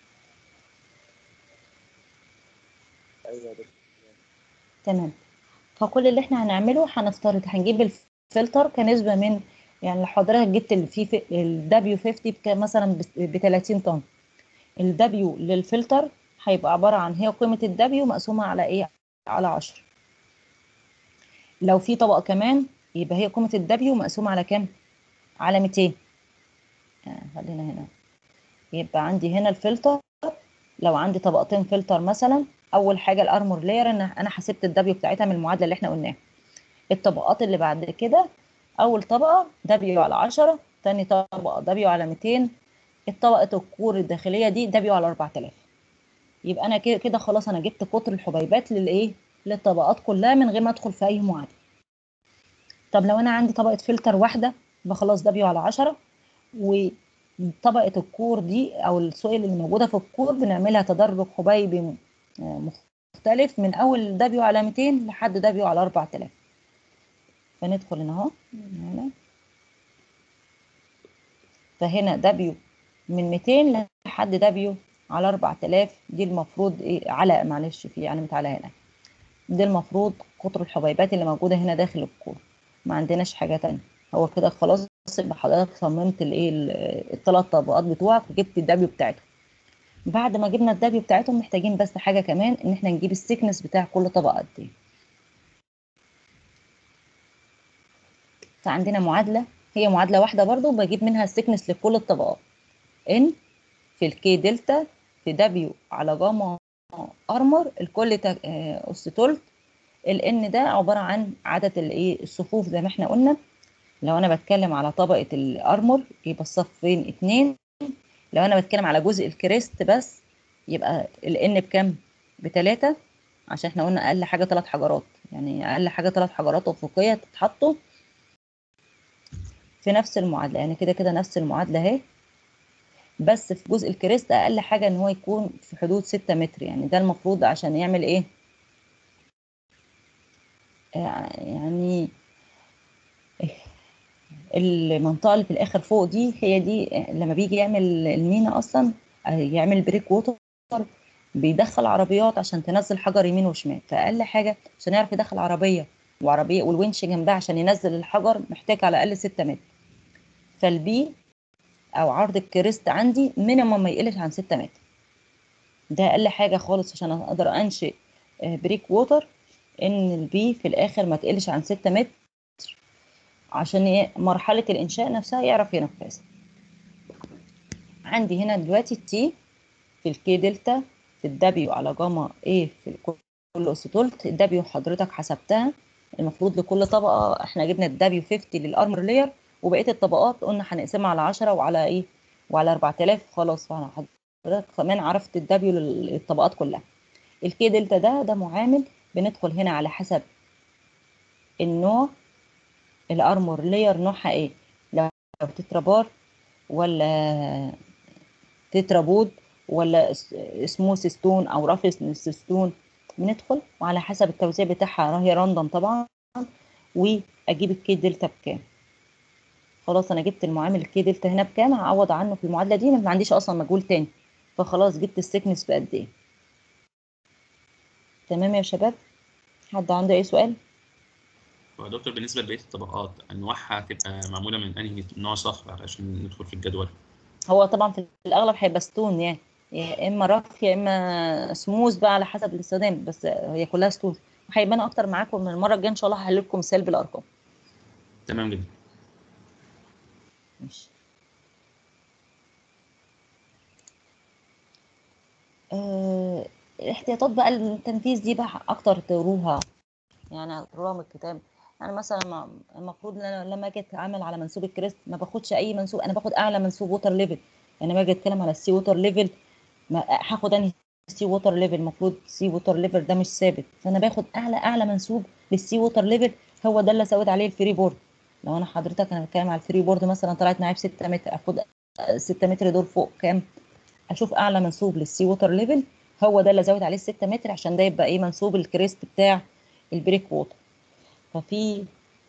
أيوة يا دكتور تمام فكل اللي احنا هنعمله هنفترض هنجيب الفلتر كنسبة من يعني لو حضرتك جبت ال في الدبليو 50 بك- مثلا ب 30 طن الدبليو للفلتر هيبقى عبارة عن هي قيمة الدبليو مقسومة على ايه على 10 لو في طبقة كمان يبقى هي قيمة الدبليو مقسومة على كام على 200 آه، خلينا هنا يبقى عندي هنا الفلتر لو عندي طبقتين فلتر مثلا اول حاجه الارمور لاير انا انا حسبت الدبليو بتاعتها من المعادله اللي احنا قلناها الطبقات اللي بعد كده اول طبقه دبليو على 10 تاني طبقه دبليو على 200 الطبقه الكور الداخليه دي دبليو على 4000 يبقى انا كده كده خلاص انا جبت قطر الحبيبات للايه للطبقات كلها من غير ما ادخل في اي معادله طب لو انا عندي طبقه فلتر واحده يبقى خلاص دبليو على 10 وطبقه الكور دي او السويل اللي موجوده في الكور بنعملها تدرج حبيبي م- آه، مختلف من اول دبليو على 200 لحد دبليو على 4000 فندخل هنا اهو هنا فهنا دبليو من 200 لحد دبليو على 4000 دي المفروض ايه على معلش في علامه على هنا دي المفروض قطر الحبيبات اللي موجوده هنا داخل الكور ما عندناش حاجه تانية هو كده خلاص يبقى حضرتك صممت الايه الثلاث طبقات بتوعك وجبت الدبليو بتاعتهم بعد ما جبنا الدبليو بتاعتهم محتاجين بس حاجه كمان ان احنا نجيب السيكنس بتاع كل طبقه قد ايه فعندنا معادله هي معادله واحده برضو بجيب منها السيكنس لكل الطبقات ان في الكي دلتا في دبليو على جاما ارمر الكل تا- آه، اس تلت الان ده عباره عن عدد الايه الصفوف زي ما احنا قلنا لو انا بتكلم على طبقه الارمر يبقى الصفين اتنين لو انا بتكلم على جزء الكريست بس يبقى الان بكام بتلاتة عشان احنا قلنا اقل حاجه ثلاث حجرات يعني اقل حاجه ثلاث حجرات افقيه تتحطوا في نفس المعادله يعني كده كده نفس المعادله اهي بس في جزء الكريست اقل حاجه ان هو يكون في حدود 6 متر يعني ده المفروض عشان يعمل ايه آه، يعني المنطقه اللي في الاخر فوق دي هي دي لما بيجي يعمل المينا اصلا آه، يعمل بريك ووتر بيدخل عربيات عشان تنزل حجر يمين وشمال فاقل حاجه عشان يعرف يدخل عربيه وعربيه والونش جنبها عشان ينزل الحجر محتاج على الاقل 6 متر فالبي او عرض الكريست عندي مينيمم ما يقلش عن 6 متر ده اقل حاجه خالص عشان اقدر انشئ آه، بريك ووتر ان البي في الاخر ما تقلش عن 6 متر عشان ي- مرحله الانشاء نفسها يعرف ينفذها عندي هنا دلوقتي التي في الكي دلتا في الدبليو على جاما ايه في كل اس تلت الدبليو حضرتك حسبتها المفروض لكل طبقه احنا جبنا الدبليو 50 للارمر لاير وبقيه الطبقات قلنا هنقسمها على 10 وعلى ايه وعلى 4000 خلاص فانا حضرتك كمان عرفت الدبليو للطبقات كلها الكي دلتا ده ده معامل بندخل هنا على حسب النوع الارمور لاير نوعها ايه لو تترابار ولا تترابود ولا سموث ستون او رافس ستون بندخل وعلى حسب التوزيع بتاعها هي راندوم طبعا واجيب الكي دلتا بكام خلاص انا جبت المعامل الكي دلتا هنا بكام هعوض عنه في المعادله دي ما عنديش اصلا مجهول تاني فخلاص جبت السكنس بقد ايه تمام يا شباب حد عنده اي سؤال هو يا دكتور بالنسبه لبقيه الطبقات انواعها هتبقى معموله من انهي نوع صخر علشان ندخل في الجدول هو طبعا في الاغلب هيبقى ستون يعني يا اما رف يا اما سموث بقى على حسب الاستخدام بس هي كلها ستون وهيبان اكتر معاكم من المره الجايه ان شاء الله هحل لكم مثال بالارقام تمام جدا ماشي آه، الاحتياطات بقى التنفيذ دي بقى اكتر تقروها يعني تقروها من الكتاب يعني مثلا ما- المفروض ان انا لما اجي اتعامل على منسوب الكريست ما باخدش اي منسوب انا باخد اعلى منسوب ووتر ليفل يعني لما اجي اتكلم على السي ووتر ليفل ما هاخد انهي سي ووتر ليفل المفروض سي ووتر ليفل ده مش ثابت فانا باخد اعلى اعلى منسوب للسي ووتر ليفل هو ده اللي ازود عليه الفري بورد لو انا حضرتك انا بتكلم على الفري بورد مثلا طلعت معايا ب 6 متر اخد 6 متر دول فوق كام اشوف اعلى منسوب للسي ووتر ليفل هو ده اللي ازود عليه 6 متر عشان ده يبقى ايه منسوب الكريست بتاع البريك ووتر ففي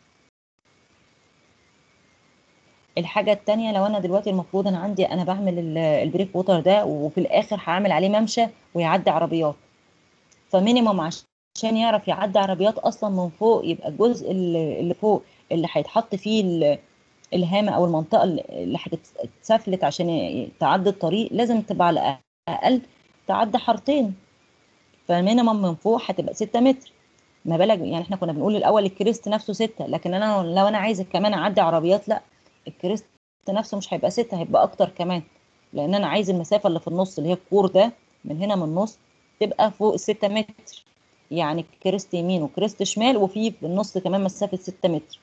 الحاجة التانية لو أنا دلوقتي المفروض أنا عندي أنا بعمل ال- البريك ووتر ده وفي الآخر هعمل عليه ممشى ويعدي عربيات فمينيمم عشان يعرف يعدي عربيات أصلا من فوق يبقى الجزء اللي اللي فوق اللي هيتحط فيه ال- الهامة أو المنطقة اللي اللي هتتسفلت عشان ي- تعدي الطريق لازم تبقى على الأقل تعدي حارتين فمينيمم من فوق هتبقى 6 متر ما بالك يعني احنا كنا بنقول الاول الكريست نفسه 6 لكن انا لو انا عايزه كمان اعدي عربيات لا الكريست نفسه مش هيبقى 6 هيبقى اكتر كمان لان انا عايز المسافه اللي في النص اللي هي الكور ده من هنا من النص تبقى فوق 6 متر يعني كريست يمين وكريست شمال وفي في النص كمان مسافه 6 متر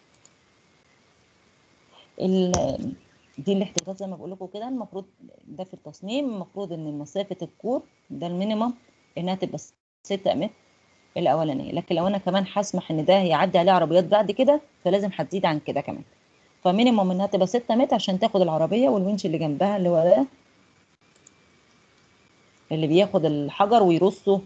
ال- دي الاحتياطات زي ما بقول لكم كده المفروض ده في التصميم المفروض ان مسافه الكور ده المينيمم انها تبقى 6 متر الاولانيه لكن لو انا كمان هسمح ان ده يعدي عليه عربيات بعد كده فلازم هتزيد عن كده كمان فمينيمم انها تبقى 6 متر عشان تاخد العربيه والونش اللي جنبها اللي هو ده اللي بياخد الحجر ويرصه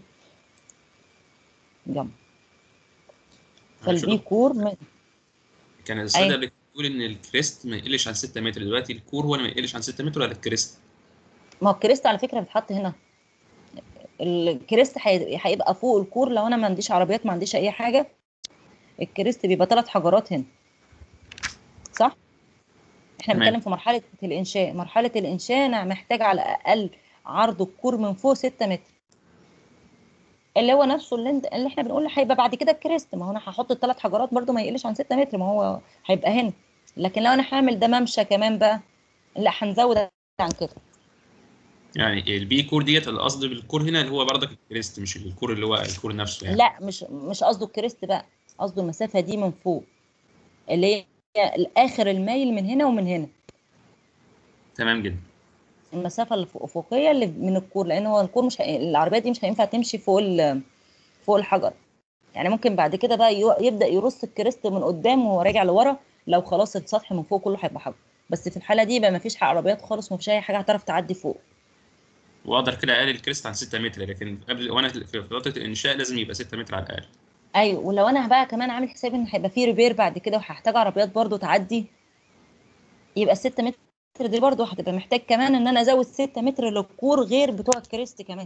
جنب معلش يا فالبي دكتور، كور من كان السؤال أيوة. اللي بتقول ان الكريست ما يقلش عن 6 متر دلوقتي الكور هو اللي ما يقلش عن 6 متر ولا الكريست؟ ما هو الكريست على فكره بيتحط هنا الكريست هي- هيبقى فوق الكور لو انا ما عنديش عربيات ما عنديش اي حاجه الكريست بيبقى ثلاث حجرات هنا صح احنا تمام. بنتكلم في مرحله الانشاء مرحله الانشاء انا محتاج على الاقل عرض الكور من فوق 6 متر اللي هو نفسه اللي, انت اللي احنا بنقول هيبقى بعد كده الكريست ما هو انا هحط الثلاث حجرات برده ما يقلش عن 6 متر ما هو هيبقى هنا لكن لو انا هعمل ده ممشى كمان بقى لا هنزود عن كده يعني البي كور ديت القصد بالكور هنا اللي هو برضك الكريست مش الكور اللي هو الكور نفسه يعني لا مش مش قصده الكريست بقى قصده المسافه دي من فوق اللي هي الاخر المايل من هنا ومن هنا تمام جدا المسافه الافقيه اللي من الكور لان هو الكور مش هي... العربيه دي مش هينفع تمشي فوق ال... فوق الحجر يعني ممكن بعد كده بقى يو- يبدا يرص الكريست من قدام وهو راجع لورا لو خلاص السطح من فوق كله هيبقى حجر بس في الحاله دي بقى ما فيش عربيات خالص ومفيش اي حاجه هتعرف تعدي فوق واقدر كده اقلل الكريست عن 6 متر لكن قبل وانا في فتره الانشاء لازم يبقى 6 متر على الاقل ايوه ولو انا بقى كمان عامل حسابي ان هيبقى فيه ريبير بعد كده وهحتاج عربيات برضو تعدي يبقى 6 متر دي برضو هتبقى محتاج كمان ان انا ازود 6 متر للكور غير بتوع الكريست كمان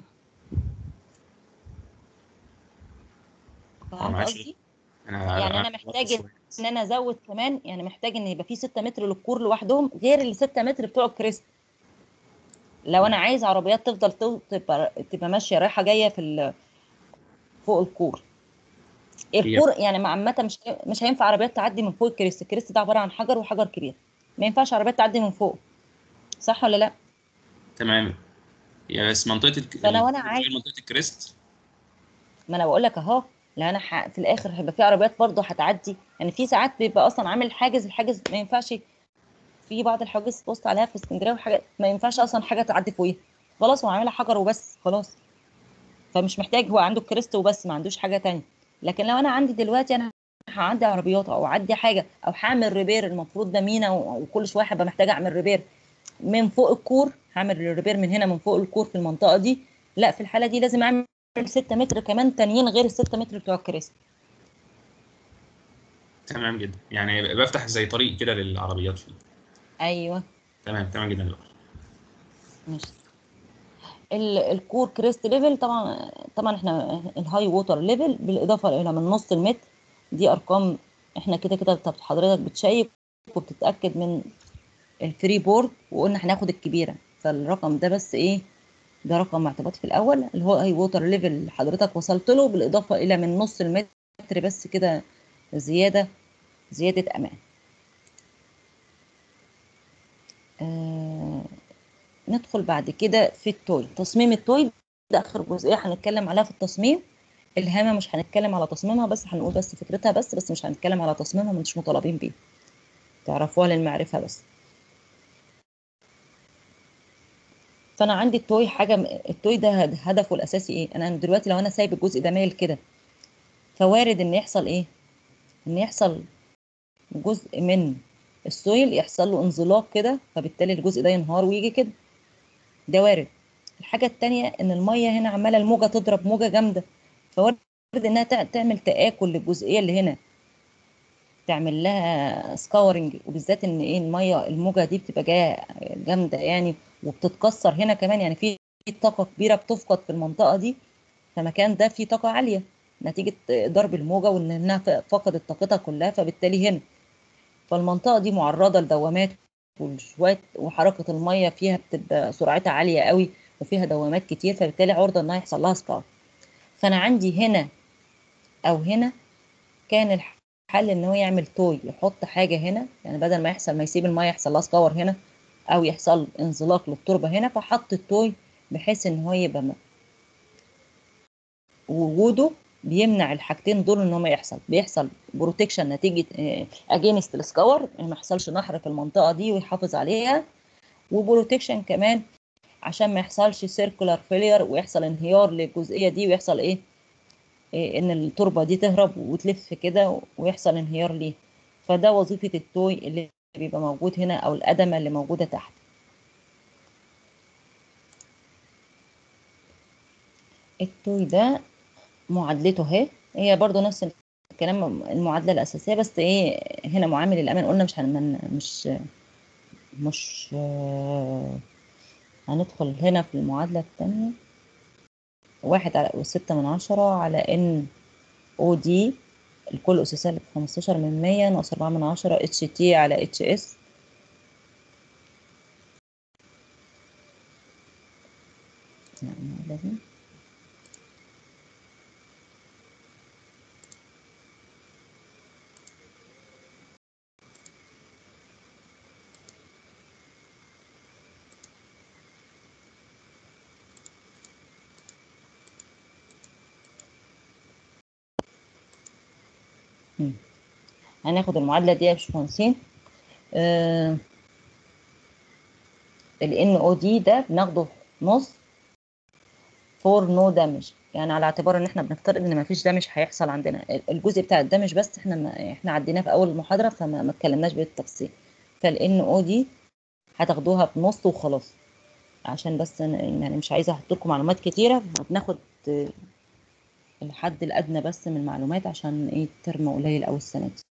فهمت معلش. قصدي؟ انا يعني أنا محتاج ان انا ازود كمان يعني محتاج ان يبقى في 6 متر للكور لوحدهم غير ال 6 متر بتوع الكريست لو انا عايز عربيات تفضل تو- تبقى تبقى ماشيه رايحه جايه في ال- فوق الكور الكور يعني عامه مش مش هينفع عربيات تعدي من فوق الكريست الكريست ده عباره عن حجر وحجر كبير ما ينفعش عربيات تعدي من فوق صح ولا لا تمام يعني بس منطقه الك... فلو أنا الكور عايز- غير منطقه الكريست ما انا بقول لك اهو لا انا ح... في الاخر هيبقى في عربيات برضه هتعدي يعني في ساعات بيبقى اصلا عامل حاجز الحاجز ما ينفعش في بعض الحواجز بوست عليها في اسكندريه وحاجات ما ينفعش اصلا حاجه تعدي فوقيها خلاص هو عاملها حجر وبس خلاص فمش محتاج هو عنده كريست وبس ما عندوش حاجه تانية لكن لو انا عندي دلوقتي انا هعدي عربيات او اعدي حاجه او هعمل ريبير المفروض ده مينا و- وكل شويه هبقى محتاجه اعمل ريبير من فوق الكور هعمل ريبير من هنا من فوق الكور في المنطقه دي لا في الحاله دي لازم اعمل 6 متر كمان تانيين غير ال 6 متر بتوع الكريست تمام جدا يعني بفتح زي طريق كده للعربيات فيه ايوه تمام تمام جدا يا دكتور ماشي ال- الكور كريست ليفل طبعا طبعا احنا الهاي ووتر ليفل بالاضافه الى من نص المتر دي ارقام احنا كده كده طب حضرتك بتشيك وبتتاكد من الفري بورد وقلنا هناخد الكبيره فالرقم ده بس ايه ده رقم اعتباط في الاول اللي هو هاي ووتر ليفل اللي حضرتك وصلت له بالاضافه الى من نص المتر بس كده زياده زياده امان آه ندخل بعد كده في التوي تصميم التوي ده اخر جزئيه هنتكلم عليها في التصميم الهامه مش هنتكلم على تصميمها بس هنقول بس فكرتها بس بس مش هنتكلم على تصميمها مش مطالبين بيه تعرفوها للمعرفه بس فانا عندي التوي حاجه التوي ده هد- هدفه الاساسي ايه انا دلوقتي لو انا سايب الجزء ده مايل كده فوارد ان يحصل ايه ان يحصل جزء من السويل يحصل له انزلاق كده فبالتالي الجزء ده ينهار ويجي كده ده وارد الحاجة التانية ان المية هنا عمالة الموجة تضرب موجة جامدة فوارد انها تع- تعمل تآكل للجزئية اللي هنا تعمل لها سكاورنج وبالذات ان ايه المية الموجة دي بتبقى جاية جامدة يعني وبتتكسر هنا كمان يعني في في طاقة كبيرة بتفقد في المنطقة دي فمكان ده فيه طاقة عالية نتيجة ضرب الموجة وانها فقدت طاقتها كلها فبالتالي هنا فالمنطقة دي معرضة لدوامات وشوية وحركة المية فيها بتبقى سرعتها عالية قوي وفيها دوامات كتير فبالتالي عرضة انها يحصل لها سكار فانا عندي هنا او هنا كان الحل ان هو يعمل توي يحط حاجة هنا يعني بدل ما يحصل ما يسيب المية يحصل لها سكور هنا او يحصل انزلاق للتربة هنا فحط التوي بحيث ان هو يبقى م- وجوده بيمنع الحاجتين دول ان هم يحصل بيحصل بروتكشن نتيجه اجينست السكور ما يحصلش نحر في المنطقه دي ويحافظ عليها وبروتكشن كمان عشان ما يحصلش سيركولار فيلير ويحصل انهيار للجزئيه دي ويحصل ايه, إيه ان التربه دي تهرب وتلف كده ويحصل انهيار ليه فده وظيفه التوي اللي بيبقى موجود هنا او القدمه اللي موجوده تحت التوي ده معادلته اهي هي برضو نفس الكلام المعادله الاساسيه بس ايه هنا معامل الامان قلنا مش هن مش مش آه، هندخل هنا في المعادله الثانيه واحد على وستة من عشرة على ان او دي الكل أس سالب خمستاشر من مية ناقص أربعة من عشرة اتش تي على اتش اس يعني لازم مم. هناخد المعادلة دي يا باشمهندسين آه ال NOD ده بناخده نص فور نو دامج يعني على اعتبار ان احنا بنفترض ان مفيش دامج هيحصل عندنا الجزء بتاع الدامج بس احنا ما احنا عديناه في اول المحاضرة فما ما اتكلمناش بالتفصيل فال NOD هتاخدوها بنص وخلاص عشان بس أنا- يعني مش عايزة احط لكم معلومات كتيرة بناخد آه، الحد الادنى بس من المعلومات عشان ايه الترم قليل او السنة دي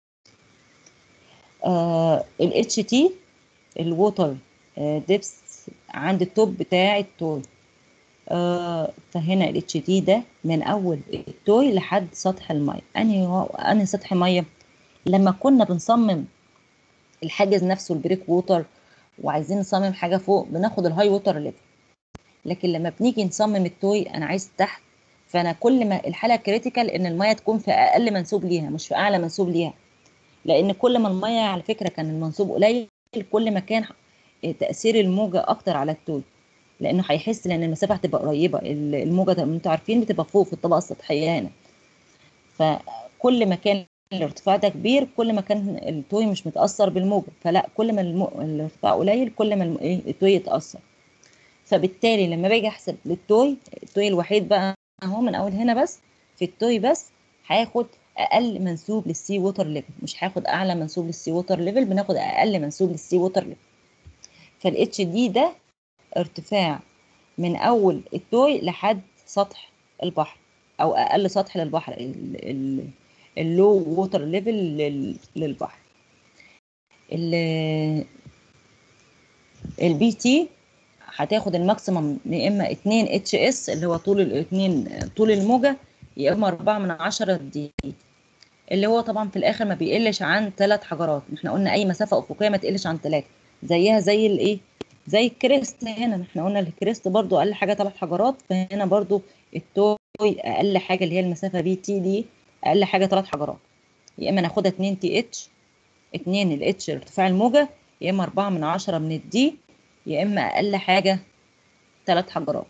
آه ال HT الووتر ديبس عند التوب بتاع التوي آه فهنا ال HT ده من اول التوي لحد سطح الميه انهي هو انهي سطح ميه لما كنا بنصمم الحاجز نفسه البريك ووتر وعايزين نصمم حاجه فوق بناخد الهاي ووتر ليفل لكن لما بنيجي نصمم التوي انا عايز تحت فانا كل ما الحاله كريتيكال ان الميه تكون في اقل منسوب ليها مش في اعلى منسوب ليها لان كل ما الميه على فكره كان المنسوب قليل كل ما كان تاثير الموجه اكتر على التوي لانه هيحس لان المسافه هتبقى قريبه ال- الموجه زي ما انتوا عارفين بتبقى فوق في الطبقه السطحيه هنا فكل ما كان الارتفاع ده كبير كل ما كان التوي مش متاثر بالموجه فلا كل ما الم... الارتفاع قليل كل ما الم... إيه التوي يتاثر فبالتالي لما باجي احسب للتوي التوي الوحيد بقى اهو من اول هنا بس في التوي بس هاخد اقل منسوب للسي ووتر ليفل مش هاخد اعلى منسوب للسي ووتر ليفل بناخد اقل منسوب للسي ووتر ليفل فالاتش دي ده ارتفاع من اول التوي لحد سطح البحر او اقل سطح للبحر اللو ووتر ليفل للبحر البي تي هتاخد الماكسيمم يا اما 2 اتش اس اللي هو طول الاثنين طول الموجه يا اما 4 من 10 دي اللي هو طبعا في الاخر ما بيقلش عن ثلاث حجرات احنا قلنا اي مسافه افقيه ما تقلش عن ثلاثه زيها زي الايه زي الكريست هنا احنا قلنا الكريست برضو اقل حاجه ثلاث حجرات فهنا برضو التوي اقل حاجه اللي هي المسافه بي تي دي اقل حاجه ثلاث حجرات يا اما ناخدها 2 تي اتش 2 الاتش ارتفاع الموجه يا اما 4 من 10 من الدي يا اما اقل حاجه ثلاث حجرات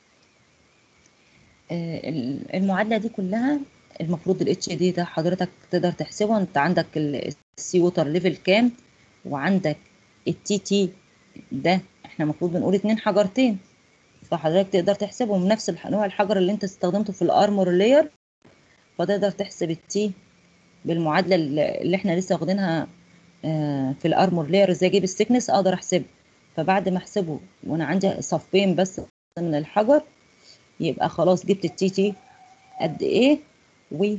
المعادله دي كلها المفروض الاتش دي ده حضرتك تقدر تحسبه انت عندك السي ووتر ليفل كام وعندك التي تي ده احنا المفروض بنقول اتنين حجرتين فحضرتك تقدر تحسبهم نفس نوع الحجر اللي انت استخدمته في الارمور لاير فتقدر تحسب التي بالمعادله اللي احنا لسه واخدينها في الارمور لاير ازاي اجيب السكنس اقدر احسبه فبعد ما احسبه وانا عندي صفين بس من الحجر يبقى خلاص جبت التي تي قد ايه و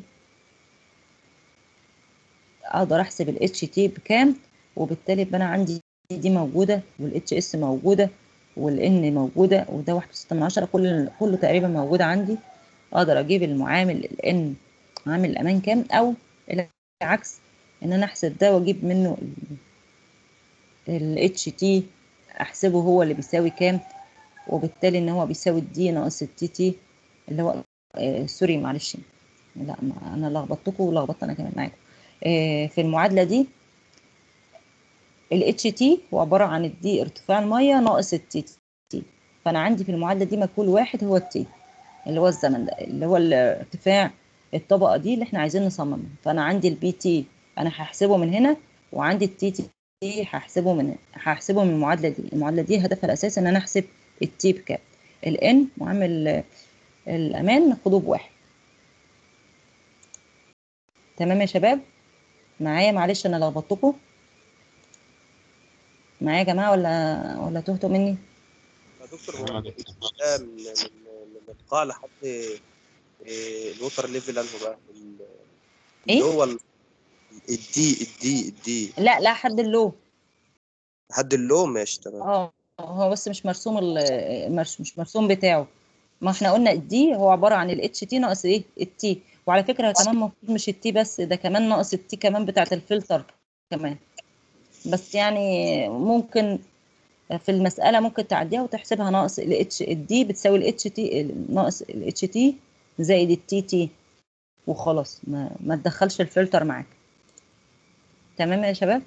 اقدر احسب الاتش تي بكام وبالتالي يبقى انا عندي دي موجوده والاتش اس موجوده والان موجوده وده 1.6 من عشرة كل كله تقريبا موجود عندي اقدر اجيب المعامل الان عامل الامان كام او العكس ان انا احسب ده واجيب منه الاتش تي احسبه هو اللي بيساوي كام وبالتالي ان هو بيساوي الدي ناقص التي تي اللي هو آه سوري معلش لا ما انا لخبطتكم ولخبطت انا كمان معاكم آه في المعادله دي الاتش تي هو عباره عن الدي ارتفاع الميه ناقص التي تي فانا عندي في المعادله دي مجهول واحد هو التي اللي هو الزمن ده اللي هو ارتفاع الطبقه دي اللي احنا عايزين نصممها فانا عندي البي تي انا هحسبه من هنا وعندي التي تي هحسبه من هحسبه من المعادله دي المعادله دي هدفها الاساسي ان انا احسب التي بكام الان معامل الامان ناخده بواحد تمام يا شباب معايا معلش انا لخبطتكم معايا يا جماعه ولا ولا تهتوا مني يا دكتور هو من من من القاع لحد إيه الوتر ليفل انه بقى ال- إيه؟ اللي هو ال- الدي الدي الدي لا لا حد اللو لحد اللو ماشي تمام اه هو بس مش مرسوم ال- مش مش مرسوم بتاعه ما احنا قلنا الدي هو عباره عن الاتش تي ناقص ايه التي وعلى فكره كمان المفروض مش التي بس ده كمان ناقص التي كمان بتاعه الفلتر كمان بس يعني ممكن في المساله ممكن تعديها وتحسبها ناقص الاتش الدي بتساوي الاتش تي ناقص الاتش تي زائد التي تي وخلاص ما ما تدخلش الفلتر معاك تمام يا شباب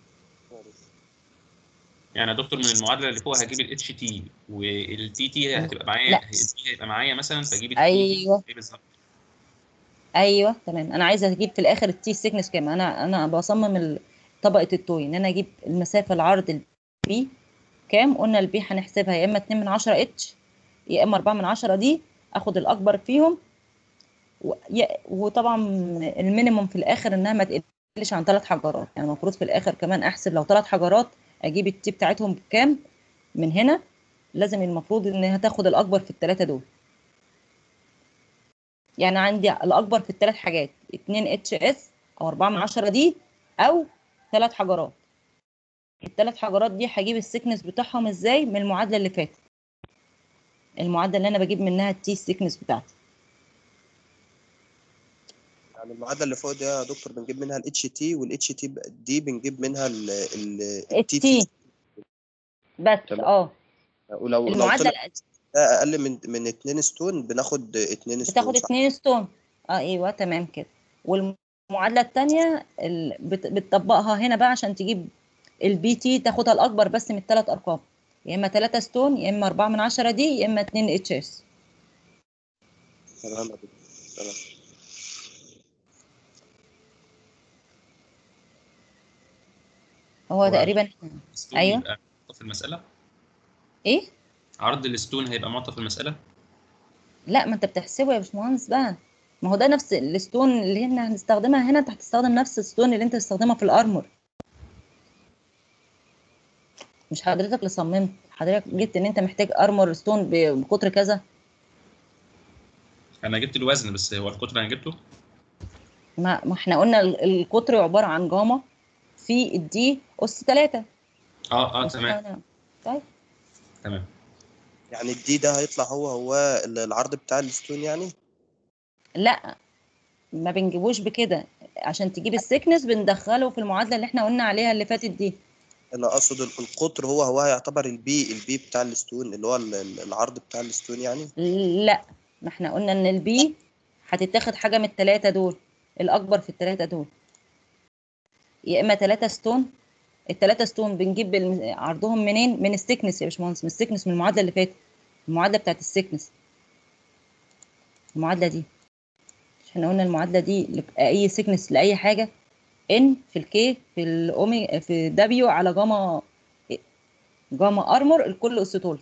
يعني يا دكتور من المعادله اللي فوق هجيب الاتش تي والتي تي هتبقى معايا لا. الدي هيبقى معايا مثلا فاجيب التي ايوه ايه بالظبط ايوه تمام انا عايزه اجيب في الاخر التي سيكنس كام انا انا بصمم ال- طبقه التوي ان انا اجيب المسافه العرض البي كام قلنا البي هنحسبها يا اما 2 من 10 اتش يا اما 4 من 10 دي اخد الاكبر فيهم و... يا- وطبعا المينيموم في الاخر انها ما تقلش عن ثلاث حجرات يعني المفروض في الاخر كمان احسب لو ثلاث حجرات اجيب التي بتاعتهم بكام من هنا لازم المفروض انها تاخد الاكبر في الثلاثه دول يعني عندي الاكبر في الثلاث حاجات 2 اتش اس او 4 من 10 دي او ثلاث حجرات الثلاث حجرات دي هجيب السكنس بتاعهم ازاي من المعادله اللي فاتت المعادله اللي انا بجيب منها التي السكنس بتاعتي يعني المعادله اللي فوق دي يا دكتور بنجيب منها الاتش تي والاتش تي دي بنجيب منها ال ال التي بس تمام. اه ولو لو المعادله طلع ده اقل من من 2 ستون بناخد 2 ستون بتاخد صح؟ 2 ستون اه ايوه تمام كده والمعادله الثانيه بتطبقها هنا بقى عشان تجيب البي تي تاخدها الاكبر بس من الثلاث ارقام يا اما 3 ستون يا اما 4 من 10 دي يا اما 2 اتش اس تمام يا دكتور تمام هو هو تقريبا الستون أيوه. يبقى معطى في المسألة ايه عرض الستون هيبقى معطى في المسألة لا ما انت بتحسبه يا باشمهندس بقى ما هو ده نفس الستون اللي احنا هنستخدمها هنا انت هتستخدم نفس الستون اللي انت هتستخدمها في الارمور مش حضرتك اللي صممت حضرتك جبت ان انت محتاج ارمور ستون ب- بقطر كذا أنا جبت الوزن بس هو القطر أنا جبته ما, ما احنا قلنا ال- القطر عبارة عن جاما في الدي اس 3 اه اه تمام طيب تمام يعني الدي ده هيطلع هو هو ال- العرض بتاع الستون يعني لا ما بنجيبوش بكده عشان تجيب السكنس بندخله في المعادلة اللي احنا قلنا عليها اللي فاتت دي انا اقصد ال- القطر هو هو هيعتبر البي البي بتاع الستون اللي هو ال- ال- العرض بتاع الستون يعني لا ما احنا قلنا ان البي هتتاخد حاجة من التلاتة دول الأكبر في التلاتة دول يا إما تلاتة ستون التلاتة ستون بنجيب الم- عرضهم منين؟ من السكنس يا باشمهندس من السكنس من المعادلة اللي فاتت المعادلة بتاعت السكنس المعادلة دي مش احنا قلنا المعادلة دي لأي سكنس لأي حاجة ان في الكي في الأومي في دبليو على جاما جاما ارمور الكل اسيتولت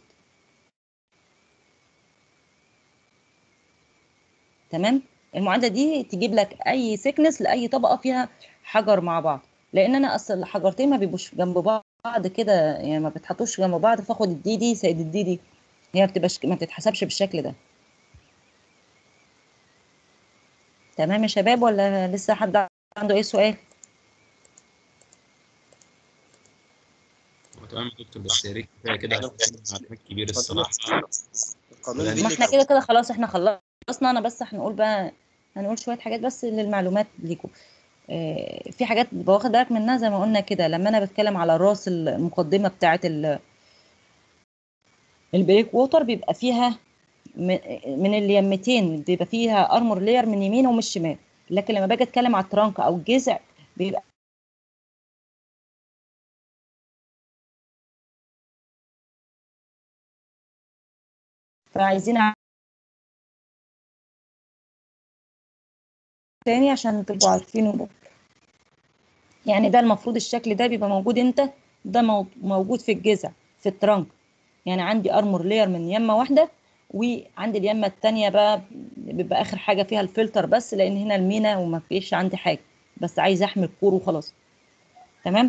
تمام المعادله دي تجيب لك اي سيكنس لاي طبقه فيها حجر مع بعض لان انا اصل الحجرتين ما بيبقوش جنب بعض كده يعني ما بيتحطوش جنب بعض فاخد الدي دي سيد الدي دي هي ما بتبقاش ما بتتحسبش بالشكل ده تمام يا شباب ولا لسه حد عنده اي سؤال هو تمام يا دكتور بس يا ريت كفايه كده عشان معلومات كبيره الصراحه القانون ما ما بيقول احنا لك كده كده خلاص احنا خلصنا انا بس هنقول بقى هنقول شويه حاجات بس للمعلومات ليكم اه في حاجات باخد بالك منها زي ما قلنا كده لما انا بتكلم على راس المقدمه بتاعه ال- البريك ووتر بيبقى فيها من من اليمتين بيبقى فيها ارمور لاير من يمين ومن الشمال لكن لما باجي اتكلم على الترانك او الجذع بيبقى فعايزين تاني عشان تبقوا عارفينه يعني ده المفروض الشكل ده بيبقى موجود امتى ده مو- موجود في الجذع في الترانك يعني عندي ارمور لاير من يمه واحده وعندي اليمه التانية بقى بيبقى اخر حاجه فيها الفلتر بس لان هنا المينا وما فيش عندي حاجه بس عايز احمي الكور وخلاص تمام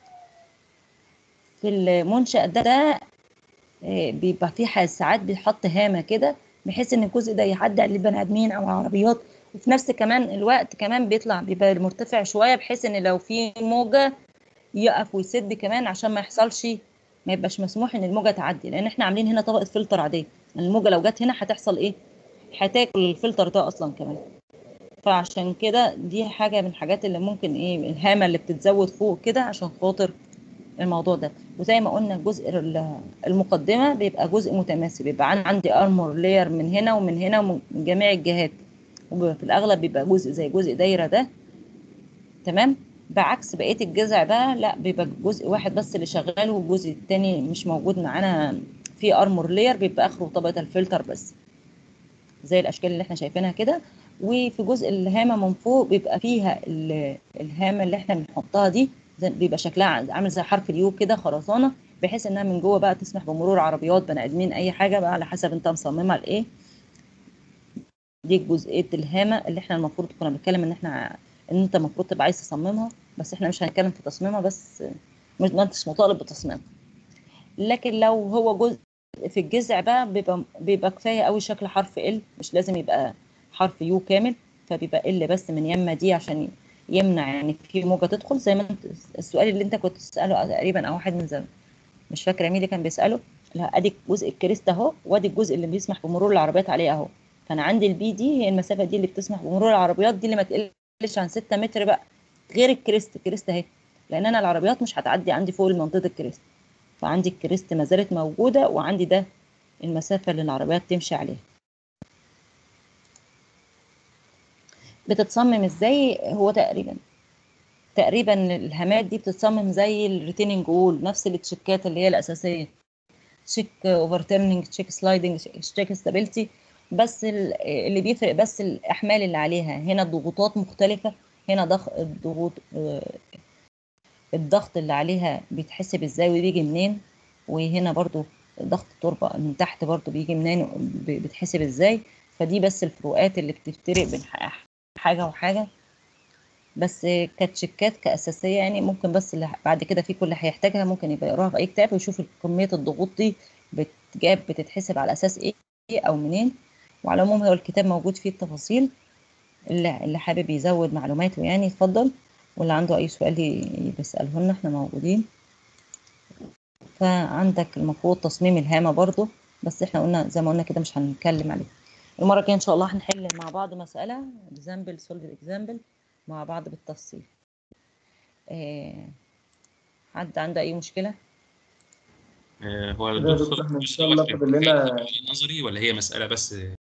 في المنشأ ده, ده آه، بيبقى فيه ح- ساعات بيحط هامة كده بحيث ان الجزء ده يعدي على البني ادمين او عربيات وفي نفس كمان الوقت كمان بيطلع بيبقى مرتفع شوية بحيث ان لو في موجة يقف ويسد كمان عشان ما يحصلش ما يبقاش مسموح ان الموجة تعدي لان احنا عاملين هنا طبقة فلتر عادية الموجة لو جت هنا هتحصل ايه هتاكل الفلتر ده اصلا كمان فعشان كده دي حاجة من الحاجات اللي ممكن ايه الهامة اللي بتتزود فوق كده عشان خاطر الموضوع ده وزي ما قلنا الجزء ال- المقدمة بيبقى جزء متماثل بيبقى عن- عندي ارمور لاير من هنا ومن هنا ومن جميع الجهات وفي الاغلب بيبقى جزء زي جزء دايرة ده تمام بعكس بقية الجذع بقى لا بيبقى جزء واحد بس اللي شغال والجزء التاني مش موجود معانا في ارمور لاير بيبقى اخره طبقة الفلتر بس زي الاشكال اللي احنا شايفينها كده وفي جزء الهامة من فوق بيبقى فيها ال- الهامة اللي احنا بنحطها دي زي- بيبقى شكلها عامل زي حرف اليو كده خرسانة بحيث انها من جوه بقى تسمح بمرور عربيات بني ادمين اي حاجة بقى على حسب انت مصممها لايه دي جزئية الهامة اللي احنا المفروض كنا بنتكلم ان احنا ان انت المفروض تبقى عايز تصممها بس احنا مش هنتكلم في تصميمها بس مش ما انتش مطالب بتصميمها لكن لو هو جزء في الجذع بقى بيبقى بيبقى كفايه قوي شكل حرف ال مش لازم يبقى حرف يو كامل فبيبقى ال بس من يمه دي عشان يمنع يعني في موجه تدخل زي ما انت السؤال اللي انت كنت تساله تقريبا او واحد من زمان مش فاكره مين اللي كان بيساله لا ادي جزء الكريست اهو وادي الجزء اللي بيسمح بمرور العربيات عليه اهو فانا عندي البي دي هي المسافه دي اللي بتسمح بمرور العربيات دي اللي ما تقلش عن 6 متر بقى غير الكريست الكريست اهي لان انا العربيات مش هتعدي عندي فوق منطقه الكريست فعندي الكريست ما زالت موجوده وعندي ده المسافه اللي العربيات تمشي عليها بتتصمم ازاي هو تقريبا تقريبا الهامات دي بتتصمم زي الريتيننج وول نفس التشيكات اللي هي الاساسيه تشيك اوفر تيرنينج تشيك سلايدنج تشيك ستابيلتي بس ال- اللي بيفرق بس الاحمال اللي عليها هنا الضغوطات مختلفه هنا ضغ الضغوط آه، الضغط اللي عليها بيتحسب ازاي وبيجي منين وهنا برضو ضغط التربة من تحت برضو بيجي منين ب- بيتحسب ازاي فدي بس الفروقات اللي بتفترق بين ح- حاجة وحاجة بس كتشيكات كأساسية يعني ممكن بس اللي بعد كده في كل اللي هيحتاجها ممكن يبقى يقراها في أي كتاب ويشوف كمية الضغوط دي بتجاب بتتحسب على أساس إيه أو منين وعلى العموم هو الكتاب موجود فيه التفاصيل اللي, اللي حابب يزود معلوماته يعني يتفضل واللي عنده أي سؤال ي- بيسأله لنا احنا موجودين فعندك المفروض تصميم الهامة برضو بس احنا قلنا زي ما قلنا كده مش هنتكلم عليه المرة الجاية إن شاء الله هنحل مع بعض مسألة example solve example مع بعض بالتفصيل آه، حد عنده أي مشكلة؟ آه، هو كده يا الدكتور دكتور احنا ان شاء الله في فاضل لنا نظري ولا هي مسألة بس